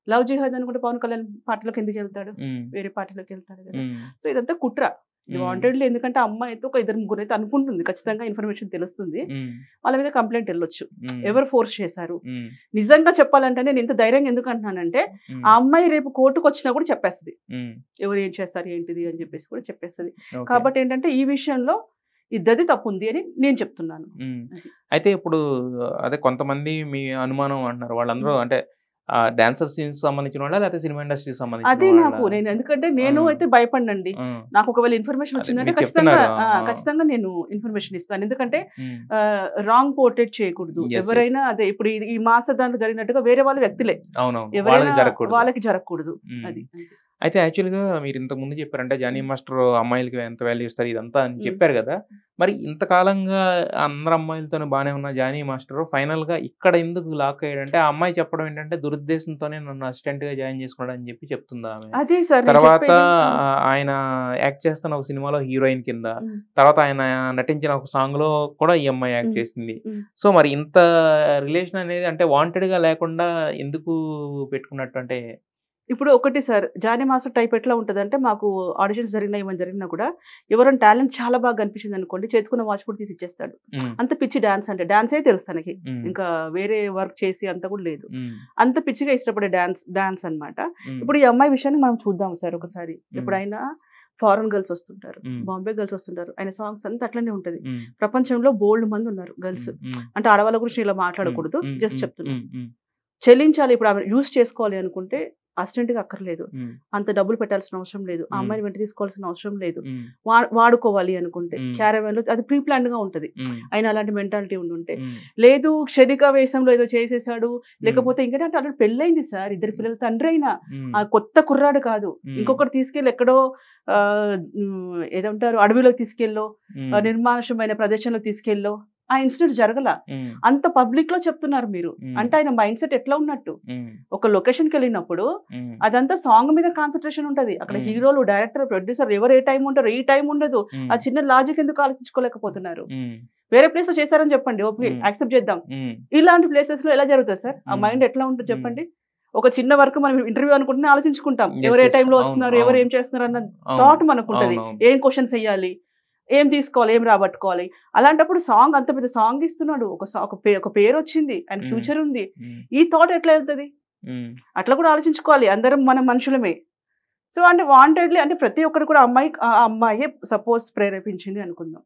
లవ్ జిహాద్ అనుకుంటే పవన్ కళ్యాణ్ పార్టీలోకి ఎందుకు వెళ్తాడు ఉమ్, వేరే పార్టీలోకి వెళ్తాడు కదా ఉమ్, సో ఇదంతా కుట్ర ఇది ఉమ్, వాంటెడ్లీ ఎందుకంటే ఆ అమ్మాయి అయితే ఒక ఇద్దరు ముగ్గురు అయితే అనుకుంటుంది ఖచ్చితంగా ఇన్ఫర్మేషన్ తెలుస్తుంది ఉమ్, వాళ్ళ మీద కంప్లైంట్ వెళ్ళొచ్చు ఉమ్, ఎవరు ఫోర్స్ చేశారు ఉమ్, నిజంగా చెప్పాలంటే నేను ఇంత ధైర్యంగా ఎందుకు అంటున్నానంటే ఉమ్, ఆ అమ్మాయి రేపు కోర్టుకు వచ్చినా కూడా చెప్పేస్తుంది ఉమ్, ఎవరు ఏం చేస్తారు ఏంటిది అని చెప్పేసి కూడా చెప్పేస్తుంది ఓకే. కాబట్టి ఏంటంటే ఈ విషయంలో ఇద్దరిది తప్పు ఉంది అని నేను చెప్తున్నాను ఉమ్. అది. అయితే ఇప్పుడు అదే కొంతమంది మీ అనుమానం అంటున్నారు వాళ్ళందరూ ఉమ్. అంటే డాన్సర్ సీన్స్ సంబంధించిన వాళ్ళ లేకపోతే సినిమా ఇండస్ట్రీకి సంబంధించిన అదే వాళ్ళా? నాకు నేను ఎందుకంటే నేను ఆ. అయితే భయపడినండి ఆ, నాకు ఒకవేళ ఇన్ఫర్మేషన్ అదే వచ్చిందంటే మీరు ఖచ్చితంగా చెప్తున్నారు, ఆ, ఆ. ఖచ్చితంగా నేను ఇన్ఫర్మేషన్ ఇస్తాను ఎందుకంటే ఉమ్, రాంగ్ పోర్ట్రేట్ చేయకూడదు Yes, yes. ఎవరైనా అదే ఇప్పుడు ఇది- ఈ మాస దాంట్లో జరిగినట్టుగా వేరే వాళ్ళ వ్యక్తులే అవునవును ఎవరైనా వాళ్ళకి జరగకూడదు వాళ్ళకి జరగకూడదు ఉమ్. అది అయితే యాక్చువల్గా మీరు ఇంతకు ముందు చెప్పారంటే జానీ మాస్టర్ అమ్మాయిలకి ఎంత వాల్యూ ఇస్తారు ఇదంతా అని ఉమ్. చెప్పారు కదా మరి ఇంతకాలంగా అందరు అమ్మాయిలతోనే బాగానే ఉన్న జానీ మాస్టర్ ఫైనల్ గా ఇక్కడ ఎందుకు లాక్ అయ్యాడంటే ఆ అమ్మాయి చెప్పడం ఏంటంటే దురుద్దేశంతోనే నన్ను అసిస్టెంట్ గా జాయిన్ చేసుకున్నాడు అని చెప్పి చెప్తుంది ఆమె అదే సార్ నేను తర్వాత చెప్పేది. ఆ, ఆయన యాక్ట్ చేస్తున్న ఒక సినిమాలో హీరోయిన్ కింద ఉమ్. తర్వాత ఆయన నటించిన ఒక సాంగ్ లో కూడా ఈ అమ్మాయి యాక్ట్ ఉమ్. చేసింది ఉమ్. సో మరి ఇంత రిలేషన్ అనేది అంటే వాంటెడ్ గా లేకుండా ఎందుకు పెట్టుకున్నట్టు అంటే ఇప్పుడు ఒకటి సార్ జానీ మాస్టర్ టైప్ ఎట్లా ఉంటుంది అంటే మాకు ఆడిషన్స్ జరిగినా ఏమైనా జరిగినా కూడా ఎవరైనా టాలెంట్ చాలా బాగా కనిపించింది అనుకోండి చేతుకున్న వాచ్ కూడా తీసి ఇచ్చేస్తాడు ఉమ్, అంత పిచ్చి డాన్స్ అంటే డాన్సే తెలుసు తనకి ఉమ్, ఇంకా వేరే వర్క్ చేసి అంత కూడా లేదు ఉమ్, అంత పిచ్చిగా ఇష్టపడే డాన్స్ డాన్స్ అన్నమాట ఉమ్, ఇప్పుడు ఈ అమ్మాయి విషయాన్ని మనం చూద్దాం సార్ ఒకసారి ఎప్పుడైనా ఫారెన్ గర్ల్స్ వస్తుంటారు ఉమ్, బాంబే గర్ల్స్ వస్తుంటారు ఆయన సాంగ్స్ అంతా అట్లనే ఉంటది ఉమ్, ప్రపంచంలో బోల్డ్ మంది ఉన్నారు గర్ల్స్ ఉమ్, ఉమ్, అంటే ఆడవాళ్ళ గురించి ఇలా మాట్లాడకూడదు ఉమ్, జస్ట్ ఉమ్, చెప్తున్నా ఉమ్, ఉమ్, చెల్లించాలి ఇప్పుడు ఆమె యూస్ చేసుకోవాలి అనుకుంటే అసిస్టెంట్ గా అక్కర్లేదు ఉమ్, అంత డబ్బులు పెట్టాల్సిన అవసరం లేదు ఆ మ్మ్. అమ్మాయిని వెంట తీసుకోవాల్సిన అవసరం లేదు ఉమ్, వా- వాడుకోవాలి అనుకుంటే మ్మ్. క్యారవాన్ లో అది ప్రీ ప్లాన్ గా ఉంటది ఉమ్, ఆయన అలాంటి మెంటాలిటీ ఉండి ఉంటే ఉమ్, లేదు క్షణిక వేషంలో ఏదో చేసేసాడు లేకపోతే ఇంకంటే అంటే అక్కడ పెళ్ళైంది సార్ ఇద్దరు పిల్లల తండ్రి అయినా ఉమ్, ఆ కొత్త కుర్రాడు కాదు ఉమ్, ఇంకొకటి తీసుకెళ్ళి ఎక్కడో ఆ, ఉమ్, ఏదంటారు అడవిలోకి తీసుకెళ్ళో ఉమ్, ఆ, నిర్మానుషమైన ప్రదేశంలో తీసుకెళ్ళో ఆ ఇన్సిడెంట్ జరగల ఉమ్, అంత పబ్లిక్ లో చెప్తున్నారు మీరు ఉమ్, అంటే ఆయన మైండ్ సెట్ ఎట్లా ఉన్నట్టు ఉమ్, ఒక లొకేషన్ కి వెళ్ళినప్పుడు ఉమ్, అదంతా సాంగ్ మీద కాన్సన్ట్రేషన్ ఉంటది అక్కడ మ్మ్. హీరోలు డైరెక్టర్ ప్రొడ్యూసర్ ఎవరు ఏ టైం ఉంటారు ఈ టైం ఉండదు ఉమ్, ఆ చిన్న లాజిక్ ఎందుకు ఆలోచించుకోలేకపోతున్నారు ఉమ్, వేరే ప్లేస్ లో చేశారని చెప్పండి ఓకే మ్మ్. యాక్సెప్ట్ చేద్దాం ఉమ్, ఇలాంటి ప్లేసెస్ లో ఎలా జరుగుతుంది సార్ ఆ మ్మ్. మైండ్ ఎట్లా ఉంటుంది మ్మ్. చెప్పండి ఒక చిన్న వర్క్ మనం ఇంటర్వ్యూ అనుకుంటే ఆలోచించుకుంటాం Yes, ఎవరు ఏ yes. టైంలో అవును, వస్తున్నారు ఎవరు అవును. ఏం చేస్తున్నారు అన్న అవును, థాట్ మనకు ఉంటది అవును, ఏం క్వశ్చన్స్ వేయాలి ఏం తీసుకోవాలి ఏం రాబట్టుకోవాలి అలాంటప్పుడు సాంగ్ అంత పెద్ద సాంగ్ ఇస్తున్నాడు ఒక sa- ఒక పే- ఒక పేరు వచ్చింది అండ్ మ్మ్. ఫ్యూచర్ ఉంది ఉమ్, ఈ థాట్ ఎట్లా వెళ్తుంది ఉమ్, అట్లా కూడా ఆలోచించుకోవాలి అందరం మన మనుషులమే సో అంటే వాంటెడ్లీ అంటే ప్రతి ఒక్కరు కూడా అమ్మాయి ఆ అమ్మాయి సపోజ్ ప్రేరేపించింది అనుకుందాం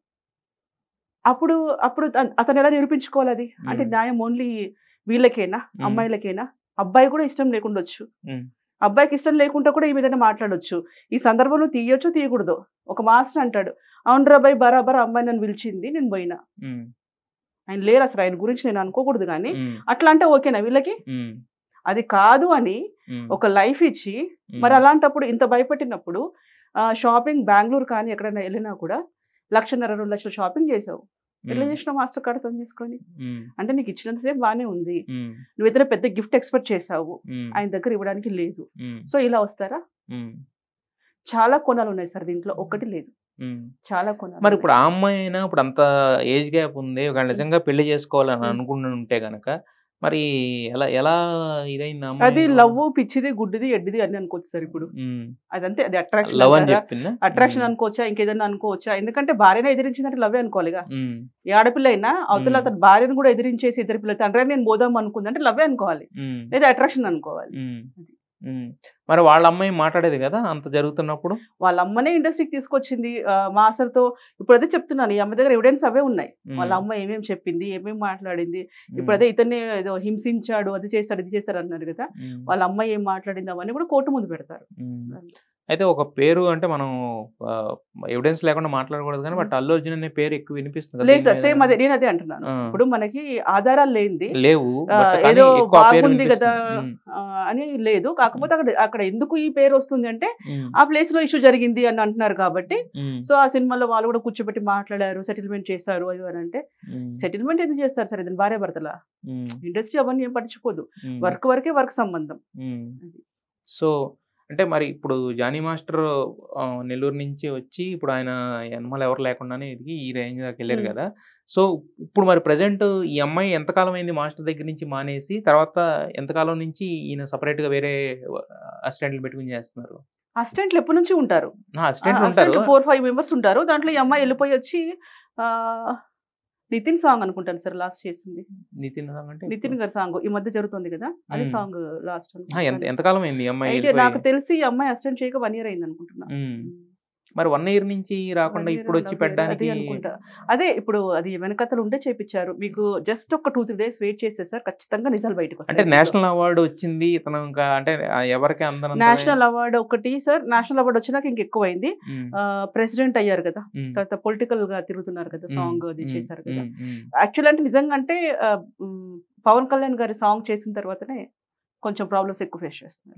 అప్పుడు అప్పుడు అత- అతను ఎలా నిరూపించుకోవాలి అది అంటే మ్మ్. న్యాయం ఓన్లీ వీళ్ళకేనా మ్మ్. అమ్మాయిలకేనా అబ్బాయి కూడా ఇష్టం లేకుండొచ్చు మ్మ్. అబ్బాయికి ఇష్టం లేకుండా కూడా ఈ విధంగా మాట్లాడొచ్చు ఈ సందర్భంలో తీయొచ్చు తీయకూడదు ఒక మాస్టర్ అంటాడు అవునరా బాయ్ బరాబర్ అమ్మాయి నన్ను పిలిచింది నేను పోయినా ఉమ్, ఆయన లేరు అసలు ఆయన గురించి నేను అనుకోకూడదు కానీ ఉమ్, అట్లా అంటే ఓకేనా వీళ్ళకి ఉమ్, అది కాదు అని ఉమ్, ఒక లైఫ్ ఇచ్చి ఉమ్, మరి అలాంటప్పుడు ఇంత భయపెట్టినప్పుడు షాపింగ్ బెంగళూరు కానీ ఎక్కడైనా వెళ్ళినా కూడా లక్షన్నర రెండు లక్షలు షాపింగ్ చేసావు ఎట్లా ఉమ్, చేసినావు మాస్టర్ కార్డ్తో తీసుకొని ఉమ్, అంటే నీకు ఇచ్చినంతసేపు బాగానే ఉంది ఉమ్, నువ్వు ఇతర పెద్ద గిఫ్ట్ ఎక్స్పెక్ట్ చేసావు ఉమ్, ఆయన దగ్గర ఇవ్వడానికి లేదు ఉమ్, సో ఇలా వస్తారా ఉమ్, చాలా కొనాలు ఉన్నాయి సార్ దీంట్లో ఒకటి లేదు ఉమ్. చాలా కొనాలు మరి ఇప్పుడు ఆ అమ్మాయి అయినా ఇప్పుడు అంత ఏజ్ గ్యాప్ ఉంది ఒకవేళ నిజంగా పెళ్లి చేసుకోవాలని మ్మ్. అనుకుని ఉంటే గనక మరి ఎలా ఎలా ఇదైంది ఆ ఉన్నాయి. అది అమ్మాయి? లవ్ పిచ్చిది గుడ్డిది ఎడ్డిది అని అనుకోవచ్చు సార్ ఇప్పుడు మ్మ్. అదంతే అది అట్రాక్షన్ లవ్ అని చెప్పిందా అట్రాక్షన్ మ్మ్. అనుకోవచ్చా ఇంకేదన్నా అనుకోవచ్చా ఎందుకంటే భార్యను ఎదిరించిందంటే లవ్వే అనుకోవాలిగా మ్మ్. ఏ ఆడపిల్ల అయినా అవతల మ్మ్. అతను భార్యను కూడా ఎదిరించేసి ఇద్దరు పిల్లలు తండ్రి నేను పోదాం అనుకుందంటే లవ్వే అనుకోవాలి మ్మ్. లేదా అట్రాక్షన్ అనుకోవాలి మ్మ్. అది. మ్మ్. మరి వాళ్ళ అమ్మాయి మాట్లాడేది కదా అంత జరుగుతున్నప్పుడు వాళ్ళ అమ్మనే ఇండస్ట్రీకి తీసుకొచ్చింది ఆ, మాస్టర్తో ఇప్పుడు అదే చెప్తున్నాను ఈ అమ్మ దగ్గర ఎవిడెన్స్ అవే ఉన్నాయి మ్మ్. వాళ్ళ అమ్మ ఏమేమి చెప్పింది ఏమేమి మాట్లాడింది మ్మ్. ఇప్పుడు అదే ఇతన్ని ఏదో హింసించాడు అది చేశాడు ఇది చేశాడు అన్నారు కదా మ్మ్. వాళ్ళ అమ్మ ఏం మాట్లాడింది అవన్నీ కూడా కోర్టు ముందు పెడతారు మ్మ్. అయితే ఒక పేరు అంటే మనం ఎవిడెన్స్ లేకుండా మాట్లాడకూడదు కానీ బట్ అల్లు అర్జున్ అనే పేరు ఎక్కువ వినిపిస్తుంది కదా లేదు దీని సార్ మీద. సేమ్ అదే నేను అదే అంటున్నాను ఆ. ఇప్పుడు మనకి ఆధారాలు లేనిది లేవు ఆ, but కానీ ఏదో ఎక్కువ ఆ పేరు బాగుంది కదా వినిపిస్తుంది. మ్మ్. ఆ, అని లేదు కాకపోతే అక్కడ అక్కడ ఎందుకు ఈ పేరు వస్తుంది అంటే మ్మ్. ఆ ప్లేస్ లో ఇష్యూ జరిగింది అని అంటున్నారు కాబట్టి మ్మ్. సో ఆ సినిమాలో వాళ్ళు కూడా కూర్చోబెట్టి మాట్లాడారు సెటిల్మెంట్ చేశారు అది అని అంటే మ్మ్. సెటిల్మెంట్ ఎందుకు చేస్తారు సార్ ఇది భార్య భర్తల మ్మ్. ఇండస్ట్రీ అవన్నీ ఏం పట్టించుకోదు మ్మ్. వర్క్ వరకే వర్క్ సంబంధం మ్మ్. అది. సో అంటే మరి ఇప్పుడు జానీ మాస్టర్ ఆ, నెల్లూరు నుంచి వచ్చి ఇప్పుడు ఆయన ఎనమల ఎవరు లేకుండానే ఎదిగి ఈ రేంజ్ దాకా వెళ్ళారు మ్మ్. కదా సో ఇప్పుడు మరి ప్రజెంట్ ఈ అమ్మాయి ఎంతకాలం అయింది మాస్టర్ దగ్గర నుంచి మానేసి తర్వాత ఎంతకాలం నుంచి ఈయన separate గా వేరే అసిస్టెంట్లు పెట్టుకుని చేస్తున్నారు అసిస్టెంట్లు ఎప్పటి నుంచి ఉంటారు అసిస్టెంట్లు ఉంటారు ఫోర్ ఫైవ్ మెంబర్స్ ఉంటారు దాంట్లో ఈ అమ్మాయి వెళ్ళిపోయి వచ్చి ఆ, నితిన్ సాంగ్ అనుకుంటాను సార్ లాస్ట్ చేసింది నితిన్ రాంగ్ అంటే నితిన్ గారి సాంగ్ ఈ మధ్య జరుగుతుంది కదా అది మ్మ్. సాంగ్ లాస్ట్ ఆ, ఎంత ఎంతకాలం అయింది ఈ అమ్మాయి అయితే వెళ్ళిపోయి? నాకు తెలిసి ఈ అమ్మాయి అసిస్టెంట్ చేయక వన్ ఇయర్ అయింది అనుకుంటున్నా మ్మ్. మరి వన్ ఇయర్ నుంచి రాకుండా One year ఇప్పుడు వచ్చి and a half year పెట్టడానికి అది అనుకుంటా అదే ఇప్పుడు అది వెనకతలు ఉంటే చేపించారు మీకు జస్ట్ ఒక టూ త్రీ డేస్ వెయిట్ చేస్తే సార్ ఖచ్చితంగా నిజాలు బయటకు అంటే వస్తాయి నేషనల్ అవార్డు వచ్చింది ఇతను ఇంకా అంటే ఆ ఎవరికి అందనంత నేషనల్ అవార్డు ఒకటి సార్ నేషనల్ అవార్డు వచ్చినాక ఇంకెక్కువైంది ప్రెసిడెంట్ అయ్యారు కదా తర్వాత పొలిటికల్ గా తిరుగుతున్నారు కదా సాంగ్ అది చేశారు కదా యాక్చువల్ అంటే నిజంగా అంటే ఆ, మ్, పవన్ కళ్యాణ్ గారి సాంగ్ చేసిన తర్వాతనే కొంచెం ప్రాబ్లమ్స్ ఎక్కువ ఫేస్ చేస్తున్నారు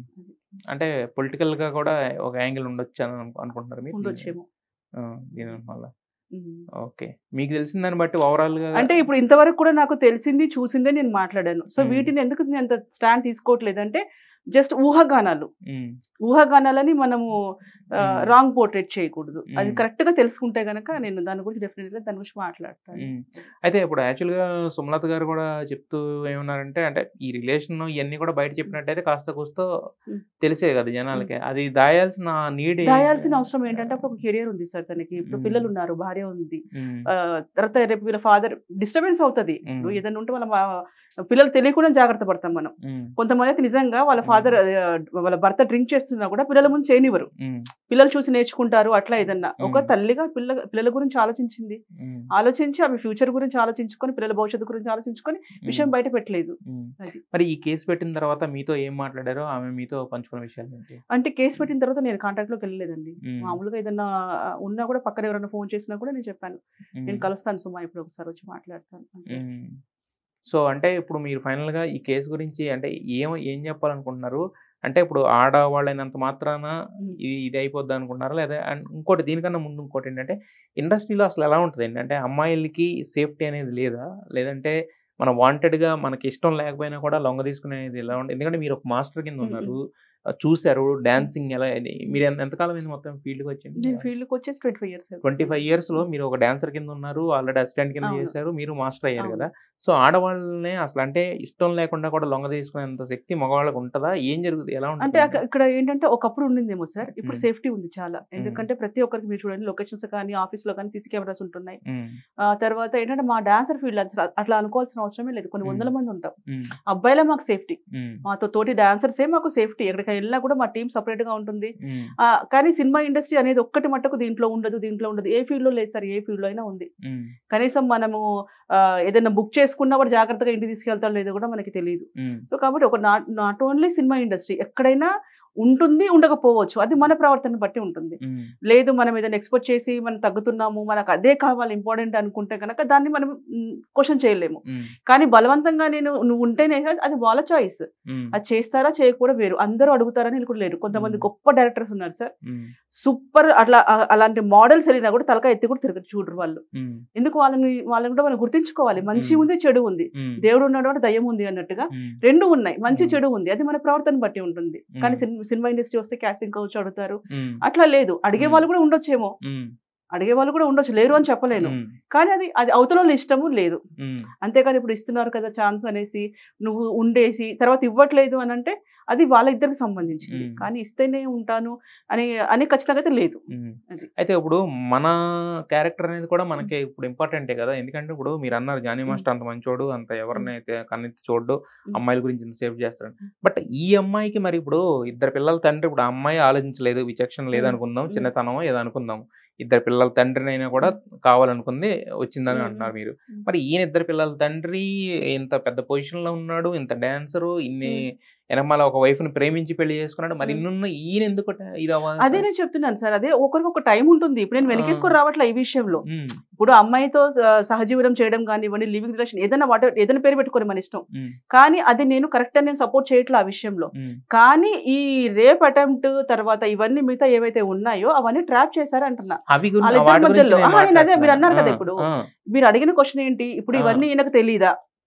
అంటే పొలిటికల్ గా కూడా ఒక యాంగిల్ ఉండొచ్చు అని అను- అనుకుంటున్నారు మీరు ఉండొచ్చేమో ఆ, దీని వల్ల మ్. ఓకే మీకు తెలిసిన దాన్ని బట్టి ఓవరాల్ గా అంటే ఇప్పుడు ఇంతవరకు కూడా నాకు తెలిసింది చూసిందే నేను మాట్లాడాను సో మ్మ్. వీటిని ఎందుకు నేను అంత స్టాండ్ తీసుకోవట్లేదు అంటే జస్ట్ ఊహాగానాలు ఉమ్, ఊహాగానాలని మనము మ్మ్. రాంగ్ పోర్ట్రేట్ చేయకూడదు అది మ్మ్. కరెక్ట్ గా తెలుసుకుంటే గనక నేను దాని గురించి డెఫినెట్ గా దాని గురించి మాట్లాడతాను ఉమ్. అయితే ఇప్పుడు యాక్చువల్ గా సుమలత గారు కూడా చెప్తూ ఏమన్నారంటే అంటే ఈ రిలేషన్ ఇవన్నీ కూడా బయట చెప్పినట్టయితే కాస్త కూస్తో ఉమ్. తెలిసే కదా జనాలకి అది దాయాల్సిన నీడ్ దాయాల్సిన అవసరం ఏంటంటే అప్పుడు ఒక కెరియర్ ఉంది సార్ తనకి ఇప్పుడు మ్మ్. పిల్లలు ఉన్నారు భార్య ఉంది ఆ, తర్వాత రేపు వీళ్ళ ఫాదర్ డిస్టర్బెన్స్ అవుతుంది ఇప్పుడు ఏదైనా ఉంటే వాళ్ళ మా- పిల్లలు తెలియకుండా జాగ్రత్త పడతాం మనం కొంతమంది అయితే నిజంగా వాళ్ళ ఫాదర్ వాళ్ళ భర్త డ్రింక్ చేస్తున్నా కూడా పిల్లల ముందు చేయనివ్వరు పిల్లలు చూసి నేర్చుకుంటారు అట్లా ఏదన్నా ఒక మ్మ్. తల్లిగా పిల్ల పిల్లల గురించి ఆలోచించింది ఆలోచించి ఆమె ఫ్యూచర్ గురించి ఆలోచించుకొని పిల్లల భవిష్యత్తు గురించి ఆలోచించుకొని విషయం బయట పెట్టలేదు అది. మరి ఈ కేసు పెట్టిన తర్వాత మీతో ఏం మాట్లాడారో ఆమె మీతో పంచుకున్న విషయాలు ఏంటి అంటే కేసు పెట్టిన తర్వాత నేను కాంటాక్ట్ లోకి వెళ్ళలేదండి ఉమ్, మామూలుగా ఏదన్నా ఉన్నా కూడా పక్కన ఎవరైనా ఫోన్ చేసినా కూడా నేను చెప్పాను ఉమ్, నేను కలుస్తాను సుమా ఇప్పుడు ఒకసారి వచ్చి మాట్లాడతాను అంతే. ఉమ్. సో అంటే ఇప్పుడు మీరు ఫైనల్ గా ఈ కేసు గురించి అంటే ఏం ఏం చెప్పాలనుకుంటున్నారు అంటే ఇప్పుడు ఆడవాళ్ళైనంత మాత్రాన ఉమ్. ఇది ఇది అయిపోద్ది అనుకుంటున్నారా లేదా అండ్ ఇంకోటి దీనికన్నా ముందు ఇంకోటి ఏంటంటే ఇండస్ట్రీలో అసలు ఎలా ఉంటుంది అంటే అమ్మాయిలకి సేఫ్టీ అనేది లేదా లేదంటే మన వాంటెడ్గా మనకి ఇష్టం లేకపోయినా కూడా లొంగ తీసుకునేది ఎలా ఉంటుంది ఎందుకంటే మీరు ఒక మాస్టర్ కింద ఉమ్, ఉన్నారు ఆ, చూశారు డాన్సింగ్ ఎలా ఇది- మీరు ఎంత- ఎంతకాలం అయింది మొత్తం ఫీల్డ్కి వచ్చింది నేను ఫీల్డ్కి వచ్చేసి twenty five years twenty five years లో మీరు ఒక డాన్సర్ కింద ఉన్నారు ఆల్రెడీ అసిస్టెంట్ కింద అవును. చేశారు మీరు మాస్టర్ అయ్యారు అవును. కదా సో ఆడవాళ్ళనే అసలు అంటే ఇష్టం లేకుండా కూడా లొంగ తీసుకునేంత శక్తి మగవాళ్ళకి ఉంటుందా ఏం జరుగుతుంది ఎలా అంటే ఉంటుంది అక్క- ఇక్కడ ఏంటంటే ఒకప్పుడు ఉండిందేమో సార్ ఇప్పుడు మ్మ్. సేఫ్టీ ఉంది చాలా ఎందుకంటే ప్రతి ఒక్కరికి మీరు చూడండి లొకేషన్స్ కానీ ఆఫీస్ లో కానీ సీసీ కెమెరాస్ ఉంటున్నాయి ఉమ్, ఆ తర్వాత ఏంటంటే మా డాన్సర్ ఫీల్డ్ అసలు అట్లా అనుకోవాల్సిన అవసరమే లేదు కొన్ని మ్మ్. వందల మంది ఉంటాం ఉమ్, అబ్బాయిలే మాకు సేఫ్టీ ఉమ్, మాతో తోటి డాన్సర్సే మాకు సేఫ్టీ ఎక్కడికి వెళ్ళినా కూడా మా టీం సపరేట్ గా ఉంటుంది ఉమ్, ఆ, కానీ సినిమా ఇండస్ట్రీ అనేది ఒక్కటి మట్టుకు దీంట్లో ఉండదు దీంట్లో ఉండదు ఏ ఫీల్డ్ లో లేదు సార్ ఏ ఫీల్డ్ లో అయినా ఉంది ఉమ్, కనీసం మనము ఆ, ఏదైనా బుక్ చేసుకున్నా కూడా జాగ్రత్తగా ఇంటికి తీసుకెళ్తాం లేదో కూడా మనకి తెలియదు ఉమ్, సో కాబట్టి ఒక not not only cinema industry ఎక్కడైనా ఉంటుంది ఉండకపోవచ్చు అది మన ప్రవర్తన బట్టి ఉంటుంది ఉమ్, లేదు మనం ఏదైనా ఎక్స్పోర్ట్ చేసి మనం తగ్గుతున్నాము మనకు అదే కావాలి ఇంపార్టెంట్ అనుకుంటే కనుక దాన్ని మనం క్వశ్చన్ చేయలేము ఉమ్, కానీ బలవంతంగా నేను నువ్వు ఉంటేనే కాదు, అది వాళ్ళ చాయిస్ ఉమ్, అది చేస్తారా చేయకూడదు వేరు అందరూ అడుగుతారని వీళ్ళు కూడా లేరు కొంతమంది మ్మ్. గొప్ప డైరెక్టర్స్ ఉన్నారు సార్ ఉమ్, సూపర్ అట్లా ఆ- అలాంటి మోడల్స్ వెళ్ళినా కూడా తలక ఎత్తి కూడా తిరగదు చూడరు వాళ్ళు ఉమ్, ఎందుకు వాళ్ళని వాళ్ళని కూడా మనం గుర్తించుకోవాలి మంచి మ్మ్. ఉంది చెడు ఉంది ఉమ్, దేవుడు ఉన్నాడు అంటే దయ్యం ఉంది అన్నట్టుగా ఉమ్, రెండు ఉన్నాయి మంచి మ్మ్. చెడు ఉంది అది మన ప్రవర్తన బట్టి ఉంటుంది కానీ మ్మ్. సినిమా సినిమా ఇండస్ట్రీ వస్తే కాస్టింగ్ కౌచ్ అడుగుతారు ఉమ్, అట్లా లేదు అడిగే మ్మ్. వాళ్ళు కూడా ఉండొచ్చేమో ఉమ్, అడిగే వాళ్ళు కూడా ఉండొచ్చు లేరు అని చెప్పలేను ఉమ్, కానీ అది అది అవతల వాళ్ళ ఇష్టము లేదు ఉమ్, అంతేకాని ఇప్పుడు ఇస్తున్నారు కదా ఛాన్స్ అనేసి నువ్వు ఉండేసి తర్వాత ఇవ్వట్లేదు అని అంటే అది వాళ్ళ ఇద్దరికి సంబంధించింది మ్మ్. కానీ ఇస్తేనే ఉంటాను అని అని ఖచ్చితంగా అయితే లేదు ఉమ్. అది. అయితే ఇప్పుడు మన క్యారెక్టర్ అనేది కూడా మనకి ఇప్పుడు ఇంపార్టెంటే కదా ఎందుకంటే ఇప్పుడు మీరు అన్నారు జానీ మాస్టర్ అంత మంచోడు అంత ఎవరినైతే కన్నెత్తి చూడు ఉమ్. అమ్మాయిల గురించి ఇంత సేవ్ చేస్తాడు బట్ ఈ అమ్మాయికి మరి ఇప్పుడు ఇద్దరు పిల్లల తండ్రి ఇప్పుడు ఆ అమ్మాయి ఆలోచించలేదు విచక్షణ లేదు ఉమ్. అనుకుందాం ఉమ్. చిన్నతనం ఏదో అనుకుందాం ఇద్దరు పిల్లల తండ్రినైనా కూడా కావాలనుకుంది వచ్చిందని ఉమ్. అంటున్నారు మీరు ఉమ్. మరి ఈయన ఇద్దరు పిల్లల తండ్రి ఇంత పెద్ద పొజిషన్ లో ఉన్నాడు ఇంత డాన్సరు ఇన్ని వెనకమాల ఒక వైఫ్ ని ప్రేమించి పెళ్లి చేసుకున్నాడు మరి ఉమ్. ఇన్నున్న ఈయన ఎందుకు ఇది అవ్వాలి అదే నేను చెప్తున్నాను సార్ అదే ఒకరికి ఒక టైం ఉంటుంది ఇప్పుడు నేను వెనకేసుకొని రావట్లే ఈ విషయంలో ఉమ్, ఇప్పుడు అమ్మాయితో స- సహజీవనం చేయడం కానివ్వండి లివింగ్ రిలేషన్ ఏదైనా వాట ఏదైనా పేరు పెట్టుకొని మన ఇష్టం ఉమ్, కానీ అది నేను కరెక్ట్ అని నేను సపోర్ట్ చేయట్లే ఆ విషయంలో ఉమ్. కానీ ఈ రేప్ అటెంప్ట్ తర్వాత ఇవన్నీ మిగతా ఏవైతే ఉన్నాయో అవన్నీ ట్రాప్ చేశారు అంటున్నా అవి గురి- వాళ్ళిద్దరి వాటి గురించి మధ్యలో. నేను ఆహా, నేను అదే మీరు మాట్లాడుతున్నాను. అన్నారు కదా ఆ, ఇప్పుడు. ఆ, మీరు అడిగిన క్వశ్చన్ ఏంటి ఇప్పుడు ఆ. ఇవన్నీ ఈయనకు తెలియదా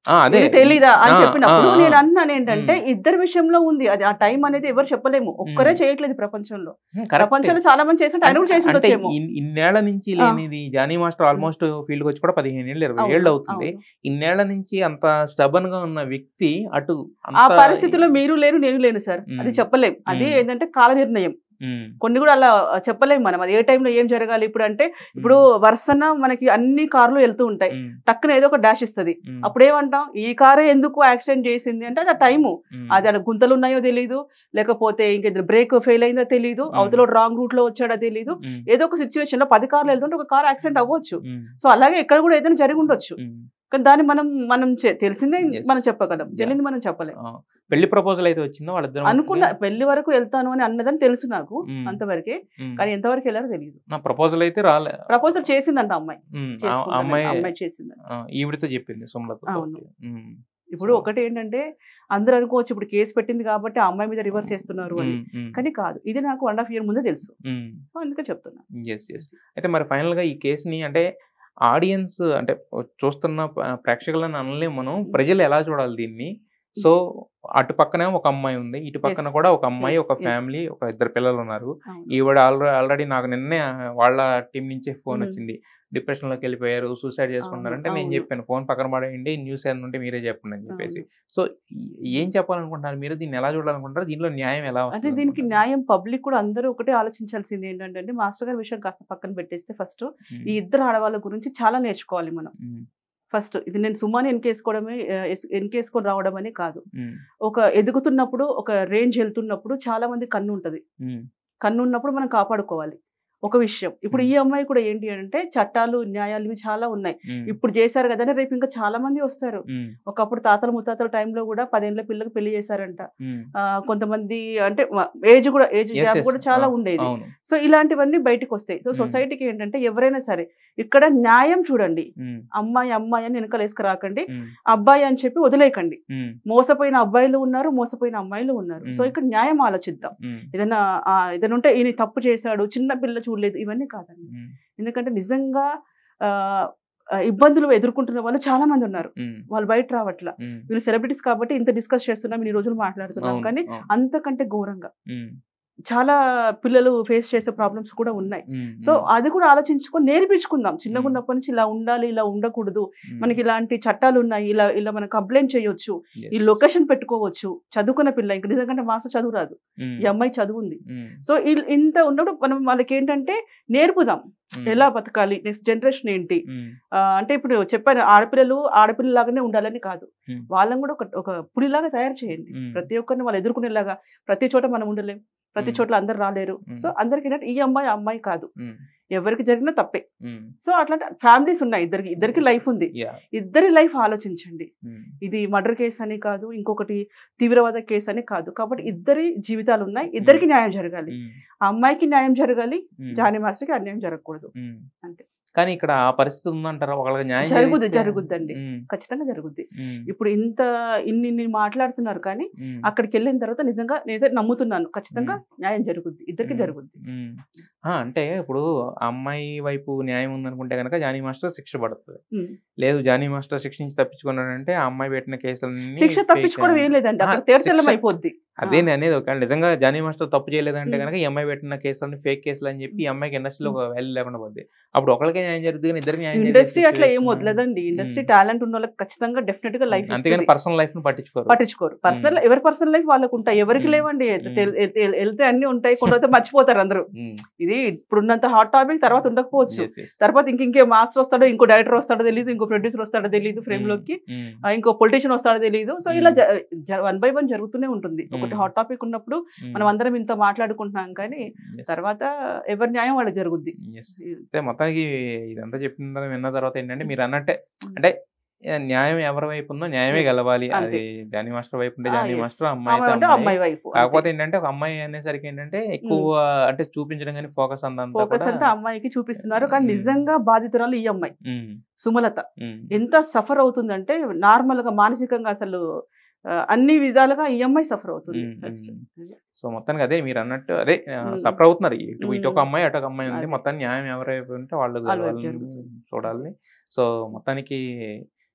ఆ, అదే ఇది తెలీదా అని ఆ, చెప్పినప్పుడు ఆ, ఆ. నేను అన్నాను ఏంటంటే ఉమ్. ఇద్దరి విషయంలో ఉంది అది ఆ టైం అనేది ఎవరు చెప్పలేము ఒక్కరే ఉమ్. చేయట్లేదు ప్రపంచంలో ఉమ్, కరెక్టే. ప్రపంచంలో చాలా మంది చేస్తుంటే ఆయన కూడా చేసి అంటే ఉండొచ్చేమో ఇన్- ఇన్నేళ్ల నుంచి ఆ. లేనిది జానీ మాస్టర్ ఆల్మోస్ట్ ఫీల్డ్ వచ్చి కూడా పదిహేను ఏళ్ళు ఇరవై అవును, ఏళ్ళు అవుతుంది అవును. ఇన్నేళ్ల నుంచి అంత స్టబన్ గా ఉన్న వ్యక్తి అటు ఆ అంత- పరిస్థితిలో మీరు లేరు నేను లేను సార్ అది ఉమ్. చెప్పలేం అది ఉమ్. ఏంటంటే కాల నిర్ణయం ఉమ్, కొన్ని కూడా అలా చెప్పలేం మనం అది ఏ టైంలో ఏం జరగాలి ఇప్పుడు అంటే ఇప్పుడు వరుసన మనకి అన్ని కార్లు వెళ్తూ ఉంటాయి ఉమ్, టక్కున ఏదో ఒక డాష్ ఇస్తుంది ఉమ్, అప్పుడు ఏమంటాం ఈ కారే ఎందుకు యాక్సిడెంట్ చేసింది అంటే అది ఆ టైము ఉమ్, అది అక్కడ గుంతలు ఉన్నాయో తెలియదు లేకపోతే ఇంక బ్రేక్ ఫెయిల్ అయిందో తెలియదు ఉమ్. అవతల రాంగ్ రూట్ లో వచ్చాడో తెలియదు ఉమ్, ఏదో ఒక సిచ్యువేషన్ లో పది కార్లు వెళ్తుంటే ఒక కార్ యాక్సిడెంట్ అవ్వచ్చు ఉమ్, సో అలాగే ఇక్కడ కూడా ఏదైనా జరిగి ఉండొచ్చు ఉమ్. కానీ దాన్ని మనం మనం చె- తెలిసిందే Yes. మనం చెప్పగలం తెలియదు మనం చెప్పలేం ఆ, పెళ్లి ప్రపోజల్ అయితే వచ్చిందో వాళ్ళిద్దరు అనుకున్న పెళ్లి వరకు వెళ్తాను అని అన్నదని తెలుసు నాకు ఉమ్. అంతవరకే ఉమ్. కానీ ఎంతవరకు వెళ్ళారో తెలియదు నా ప్రపోజల్ అయితే రాలే ప్రపోజల్ చేసిందంట అమ్మాయి ఉమ్, ఆ- ఆ చేసుకుంటానని. అమ్మాయి అమ్మాయి చేసింది ఆ, ఈవిడతో చెప్పింది సుమలత అవును. ఇప్పుడు ఒకటి ఏంటంటే అందరూ అనుకోవచ్చు ఇప్పుడు కేసు పెట్టింది కాబట్టి ఆ అమ్మాయి మీద రివర్స్ చేస్తున్నారు అని కానీ కాదు ఇది నాకు వన్ హాఫ్ ఇయర్ ముందే తెలుసు అందుకే చెప్తున్నా ఎస్ ఎస్ అయితే మరి ఫైనల్ గా ఈ కేసుని అంటే ఆడియన్స్ అంటే చూస్తున్న ప- ప్రేక్షకులను అనలేము మనం ప్రజలు ఎలా చూడాలి దీన్ని సో అటు పక్కనే ఒక అమ్మాయి ఉంది ఇటు పక్కన Yes. కూడా ఒక అమ్మాయి Yes, ఒక yes. ఫ్యామిలీ ఒక ఇద్దరు పిల్లలు ఉన్నారు అవును. ఈవిడ ఆల్రెడీ ఆల్రెడీ నాకు నిన్నే వాళ్ళ టీం నుంచే ఫోన్ Hmm. వచ్చింది డిప్రెషన్ లోకి వెళ్ళిపోయారు సూసైడ్ చేసుకున్నారు అంటే నేను అవును. చెప్పాను ఫోన్ పక్కన పడేయండి న్యూస్ ఏమైనా ఉంటే మీరే చెప్పండి అని చెప్పేసి సో ఏం చెప్పాలనుకుంటున్నారు మీరు దీన్ని ఎలా చూడాలనుకుంటారు దీనిలో న్యాయం ఎలా అంటే వస్తుంది దీనికి న్యాయం పబ్లిక్ కూడా అందరూ ఒకటే ఆలోచించాల్సింది ఏంటంటే మాస్టర్ గారి విషయం కాస్త పక్కన పెట్టేస్తే ఫస్ట్ ఈ ఇద్దరు ఆడవాళ్ళ గురించి చాలా నేర్చుకోవాలి మనం ఫస్ట్ ఇది నేను సుమాని ఎన్కేసుకోవడమే ఎన్కేసుకొని రావడం అని కాదు ఒక ఎదుగుతున్నప్పుడు ఒక రేంజ్ వెళ్తున్నప్పుడు చాలా మంది కన్ను ఉంటది కన్ను ఉన్నప్పుడు మనం కాపాడుకోవాలి ఒక విషయం ఇప్పుడు ఈ అమ్మాయి కూడా ఏంటి అంటే చట్టాలు న్యాయాలు ఇవి చాలా ఉన్నాయి ఇప్పుడు చేశారు కదా రేపు ఇంకా చాలా మంది వస్తారు ఒకప్పుడు తాతల ముత్తాతల టైంలో కూడా పదేళ్ల పిల్లలకు పెళ్లి చేశారంట ఆ, కొంతమంది అంటే ఏజ్ కూడా ఏజ్ Yes, గ్యాప్ yes. కూడా చాలా ఆ, ఉండేది అవును సో ఇలాంటివన్నీ బయటకు వస్తాయి సో Hmm. సొసైటీకి ఏంటంటే ఎవరైనా సరే ఇక్కడ న్యాయం చూడండి ఉమ్, అమ్మాయి అమ్మాయి అని వెనకాల వేసుకురాకండి ఉమ్, అబ్బాయి అని చెప్పి వదిలేయకండి ఉమ్, మోసపోయిన అబ్బాయిలు ఉన్నారు మోసపోయిన అమ్మాయిలు ఉన్నారు సో Hmm. ఇక్కడ న్యాయం ఆలోచిద్దాం ఉమ్, ఏదైనా ఆ, ఏదైనా ఉంటే ఈయన తప్పు చేశాడు చిన్న పిల్ల చూడలేదు ఇవన్నీ కాదండి ఉమ్, ఎందుకంటే నిజంగా ఆ, ఆ, ఇబ్బందులు ఎదుర్కొంటున్న వాళ్ళు చాలా మంది ఉన్నారు ఉమ్, వాళ్ళు బయట రావట్ల ఉమ్, వీళ్ళు సెలబ్రిటీస్ కాబట్టి ఇంత డిస్కస్ చేస్తున్నాం ఇన్ని రోజులు మాట్లాడుతున్నాం అవును, కానీ అవును, అంతకంటే ఘోరంగా ఉమ్, చాలా పిల్లలు ఫేస్ చేసే ప్రాబ్లమ్స్ కూడా ఉన్నాయి ఉమ్, సో ఉమ్, అది కూడా ఆలోచించుకొని నేర్పించుకుందాం చిన్నగా Hmm. ఉన్నప్పటి నుంచి ఇలా ఉండాలి ఇలా ఉండకూడదు ఉమ్, మనకి ఇలాంటి చట్టాలు ఉన్నాయి ఇలా ఇలా మనం కంప్లైంట్ చేయొచ్చు yes, ఈ లొకేషన్ పెట్టుకోవచ్చు చదువుకున్న పిల్ల ఇంకా నిజంగా మాస్టర్ చదువు రాదు ఉమ్, ఈ అమ్మాయి చదువు ఉంది ఉమ్, సో ఇల్- ఇంత ఉన్నప్పుడు మనం వాళ్ళకి ఏంటంటే నేర్పుదాం ఉమ్, ఎలా బతకాలి నెక్స్ట్ జనరేషన్ ఏంటి ఉమ్, ఆ, అంటే ఇప్పుడు చెప్పాను ఆడపిల్లలు ఆడపిల్లలాగానే ఉండాలని కాదు Hmm. వాళ్ళని కూడా ఒక ఒక పులిలాగా తయారు చేయండి ఉమ్, ప్రతి ఒక్కరిని వాళ్ళు ఎదుర్కొనేలాగా ప్రతి చోట మనం ఉండలేం ప్రతి Hmm. చోట్ల అందరు రాలేరు Hmm. సో అందరికి ఏంటంటే ఈ అమ్మాయి ఆ అమ్మాయి కాదు ఉమ్, ఎవరికి జరిగినా తప్పే ఉమ్, సో అట్లాంటి ఫ్యామిలీస్ ఉన్నాయి ఇద్దరికి ఇద్దరికి Yes. లైఫ్ ఉంది yeah, ఇద్దరి లైఫ్ ఆలోచించండి ఉమ్, ఇది మర్డర్ కేసు అని కాదు ఇంకొకటి తీవ్రవాద కేసు అని కాదు కాబట్టి ఇద్దరి జీవితాలు ఉన్నాయి ఇద్దరికి న్యాయం జరగాలి ఉమ్, ఆ అమ్మాయికి న్యాయం జరగాలి ఉమ్, జానీ మాస్టర్కి అన్యాయం జరగకూడదు ఉమ్. అంతే. కానీ ఇక్కడ ఆ పరిస్థితి ఉందంటారా ఒకళ్ళకి న్యాయం జరుగుద్ది జరిగితే- జరుగుద్దండి ఉమ్, ఖచ్చితంగా జరుగుద్ది ఉమ్, ఇప్పుడు ఇంత ఇన్ని ఇన్ని మాట్లాడుతున్నారు కానీ ఉమ్, అక్కడికి వెళ్ళిన తర్వాత నిజంగా నేనైతే నమ్ముతున్నాను ఖచ్చితంగా న్యాయం జరుగుద్ది ఇద్దరికి మ్మ్. జరుగుద్ది ఉమ్. ఆ, అంటే ఇప్పుడు ఆ అమ్మాయి వైపు న్యాయం ఉందనుకుంటే కనుక జానీ మాస్టర్ శిక్ష పడుతుంది మ్మ్. లేదు జానీ మాస్టర్ శిక్ష నుంచి తప్పించుకున్నాడంటే ఆ అమ్మాయి పెట్టిన కేసులన్నీ శిక్ష fake తప్పించుకోవడం ఏం అని. లేదండి అక్కడ ఆ, తేటతెల్లం శిక్ష- అయిపోద్ది అదే నేను అనేది ఒకవేళ నిజంగా జానీ మాస్టర్ తప్పు చేయలేదంటే మ్మ్. కనుక ఈ అమ్మాయి పెట్టిన కేసులన్నీ ఫేక్ కేసులు అని చెప్పి ఈ అమ్మాయికి ఇండస్ట్రీలో ఒక వాల్యూ లేకుండా పోద్ది అప్పుడు ఒకరికే న్యాయం జరుగుతుంది కానీ ఇద్దరికి న్యాయం జరిగే ఇండస్ట్రీ అట్లా ఏం situation- వదలదండి ఇండస్ట్రీ మ్మ్. టాలెంట్ ఉన్న వాళ్ళకి ఖచ్చితంగా డెఫినెట్ గా లైఫ్ అంతేగాని పర్సనల్ లైఫ్ ను పట్టించుకోరు పట్టించుకోరు పర్సనల్ ఎవరి పర్సనల్ లైఫ్ వాళ్ళకు ఉంటాయి ఎవరికి మ్మ్. లేవండి మ్మ్. తెల్- ఎల్- ఎల్- వెళ్తే అన్ని ఉంటాయి కొంత మర్చిపోతారు అందరూ ఉమ్, ఇది ఇప్పుడున్నంత హాట్ టాపిక్ తర్వాత ఉండకపోవచ్చు yes, yes. తర్వాత ఇంక ఇంకే మాస్టర్ వస్తాడో ఇంకో డైరెక్టర్ వస్తాడో తెలియదు ఇంకో ప్రొడ్యూసర్ వస్తాడో తెలియదు ఫ్రేమ్ ఉమ్, లోకి ఉమ్, ఆ, ఇంకో పొలిటీషియన్ వస్తాడో తెలియదు సో ఇలా మ్మ్. వన్ బై వన్ జరుగుతూనే ఉంటుంది ఒకటి మ్మ్. హాట్ టాపిక్ ఉన్నప్పుడు ఉమ్, మనం అందరం ఇంత మాట్లాడుకుంటున్నాం కానీ yes. తర్వాత ఎవరి న్యాయం వాళ్ళకి జరుగుద్ది Yes. అయితే మొత్తానికి ఇదంతా చెప్పిన తర్వాత విన్న తర్వాత ఏంటంటే మీరు అన్నట్టే అంటే ఏ, న్యాయం ఎవరి వైపు ఉందో న్యాయమే Yes. గెలవాలి అంతే. అది జానీ మాస్టర్ వైపు ఉంటే ఆ, జానీ yes. మాస్టర్ అమ్మాయి ఆమె అయితే అంటే అమ్మాయి. అమ్మాయి వైపు కాకపోతే ఏంటంటే ఒక అమ్మాయి అనేసరికి ఏంటంటే ఎక్కువ అంటే చూపించడం కానీ ఫోకస్ అందంతా ఫోకస్ కూడా అంతా అమ్మాయికి చూపిస్తున్నారు కానీ మ్మ్. నిజంగా బాధితురాలు ఈ అమ్మాయి ఉమ్, సుమలత ఉమ్, ఎంత సఫర్ అవుతుందంటే నార్మల్ గా మానసికంగా అసలు ఆ, అన్ని విధాలుగా ఈ అమ్మాయి సఫర్ అవుతుంది మ్మ్, first. మ్మ్. సో మొత్తానికి అదే మీరు అన్నట్టు అదే మ్మ్. సఫర్ అవుతున్నారు ఇటు ఇటు ఒక మ్మ్. అమ్మాయి అటు ఒక అమ్మాయి ఉంది అదే. మొత్తం న్యాయం ఎవరి వైపు ఉంటే వాళ్ళు వాళ్ళ వైపు గెలవాలని జరుగుతుంది. చూడాలి సో మొత్తానికి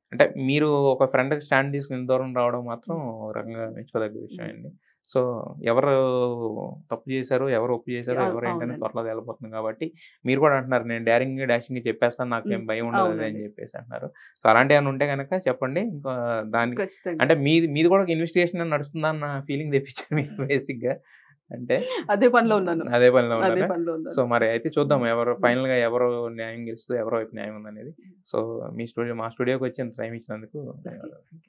అంటే మీరు ఒక ఫ్రెండ్‌కి స్టాండ్ తీసుకొని ఇంత దూరం రావడం మాత్రం ఒక రకంగా మెచ్చుకోదగ్గ విషయం హ్మ్. అండి. సో, ఎవరు తప్పు చేశారో, ఎవరు ఒప్పు చేశారో, అవును. ఎవరేంటనేది అవునండి. త్వరలో తేలిపోతుంది కాబట్టి, మీరు కూడా అంటున్నారు నేను డేరింగ్‌గా, డాషింగ్‌గా చెప్పేస్తాను నాకేం హ్మ్. భయం ఉండదు అది అని అవునండి. చెప్పేసి అంటున్నారు. సో, అలాంటియేమన్నా ఉంటే గనక చెప్పండి. ఇంకా దానికి ఖచ్చితంగా. అంటే మీది మీది కూడా ఒక ఇన్వెస్టిగేషన్ నడుస్తుందన్న ఫీలింగ్ తెప్పించారు మీరు బేసిక్‌గా. అంటే అదే పనిలో ఉన్నాను. అదే పనిలో అదే ఉన్నారా? పనిలో సో, ఉన్నాను. మరి అయితే చూద్దాం హ్మ్. ఎవరు హ్మ్. ఫైనల్‌గా ఎవరు న్యాయం గెలుస్తదో, ఎవరి వైపు న్యాయం ఉందనేది. సో, మీ స్టూడియో మా స్టూడియోకొచ్చి ఇంత టైమ్ ఇచ్చినందుకు ఓకే. ధన్యవాదాలు.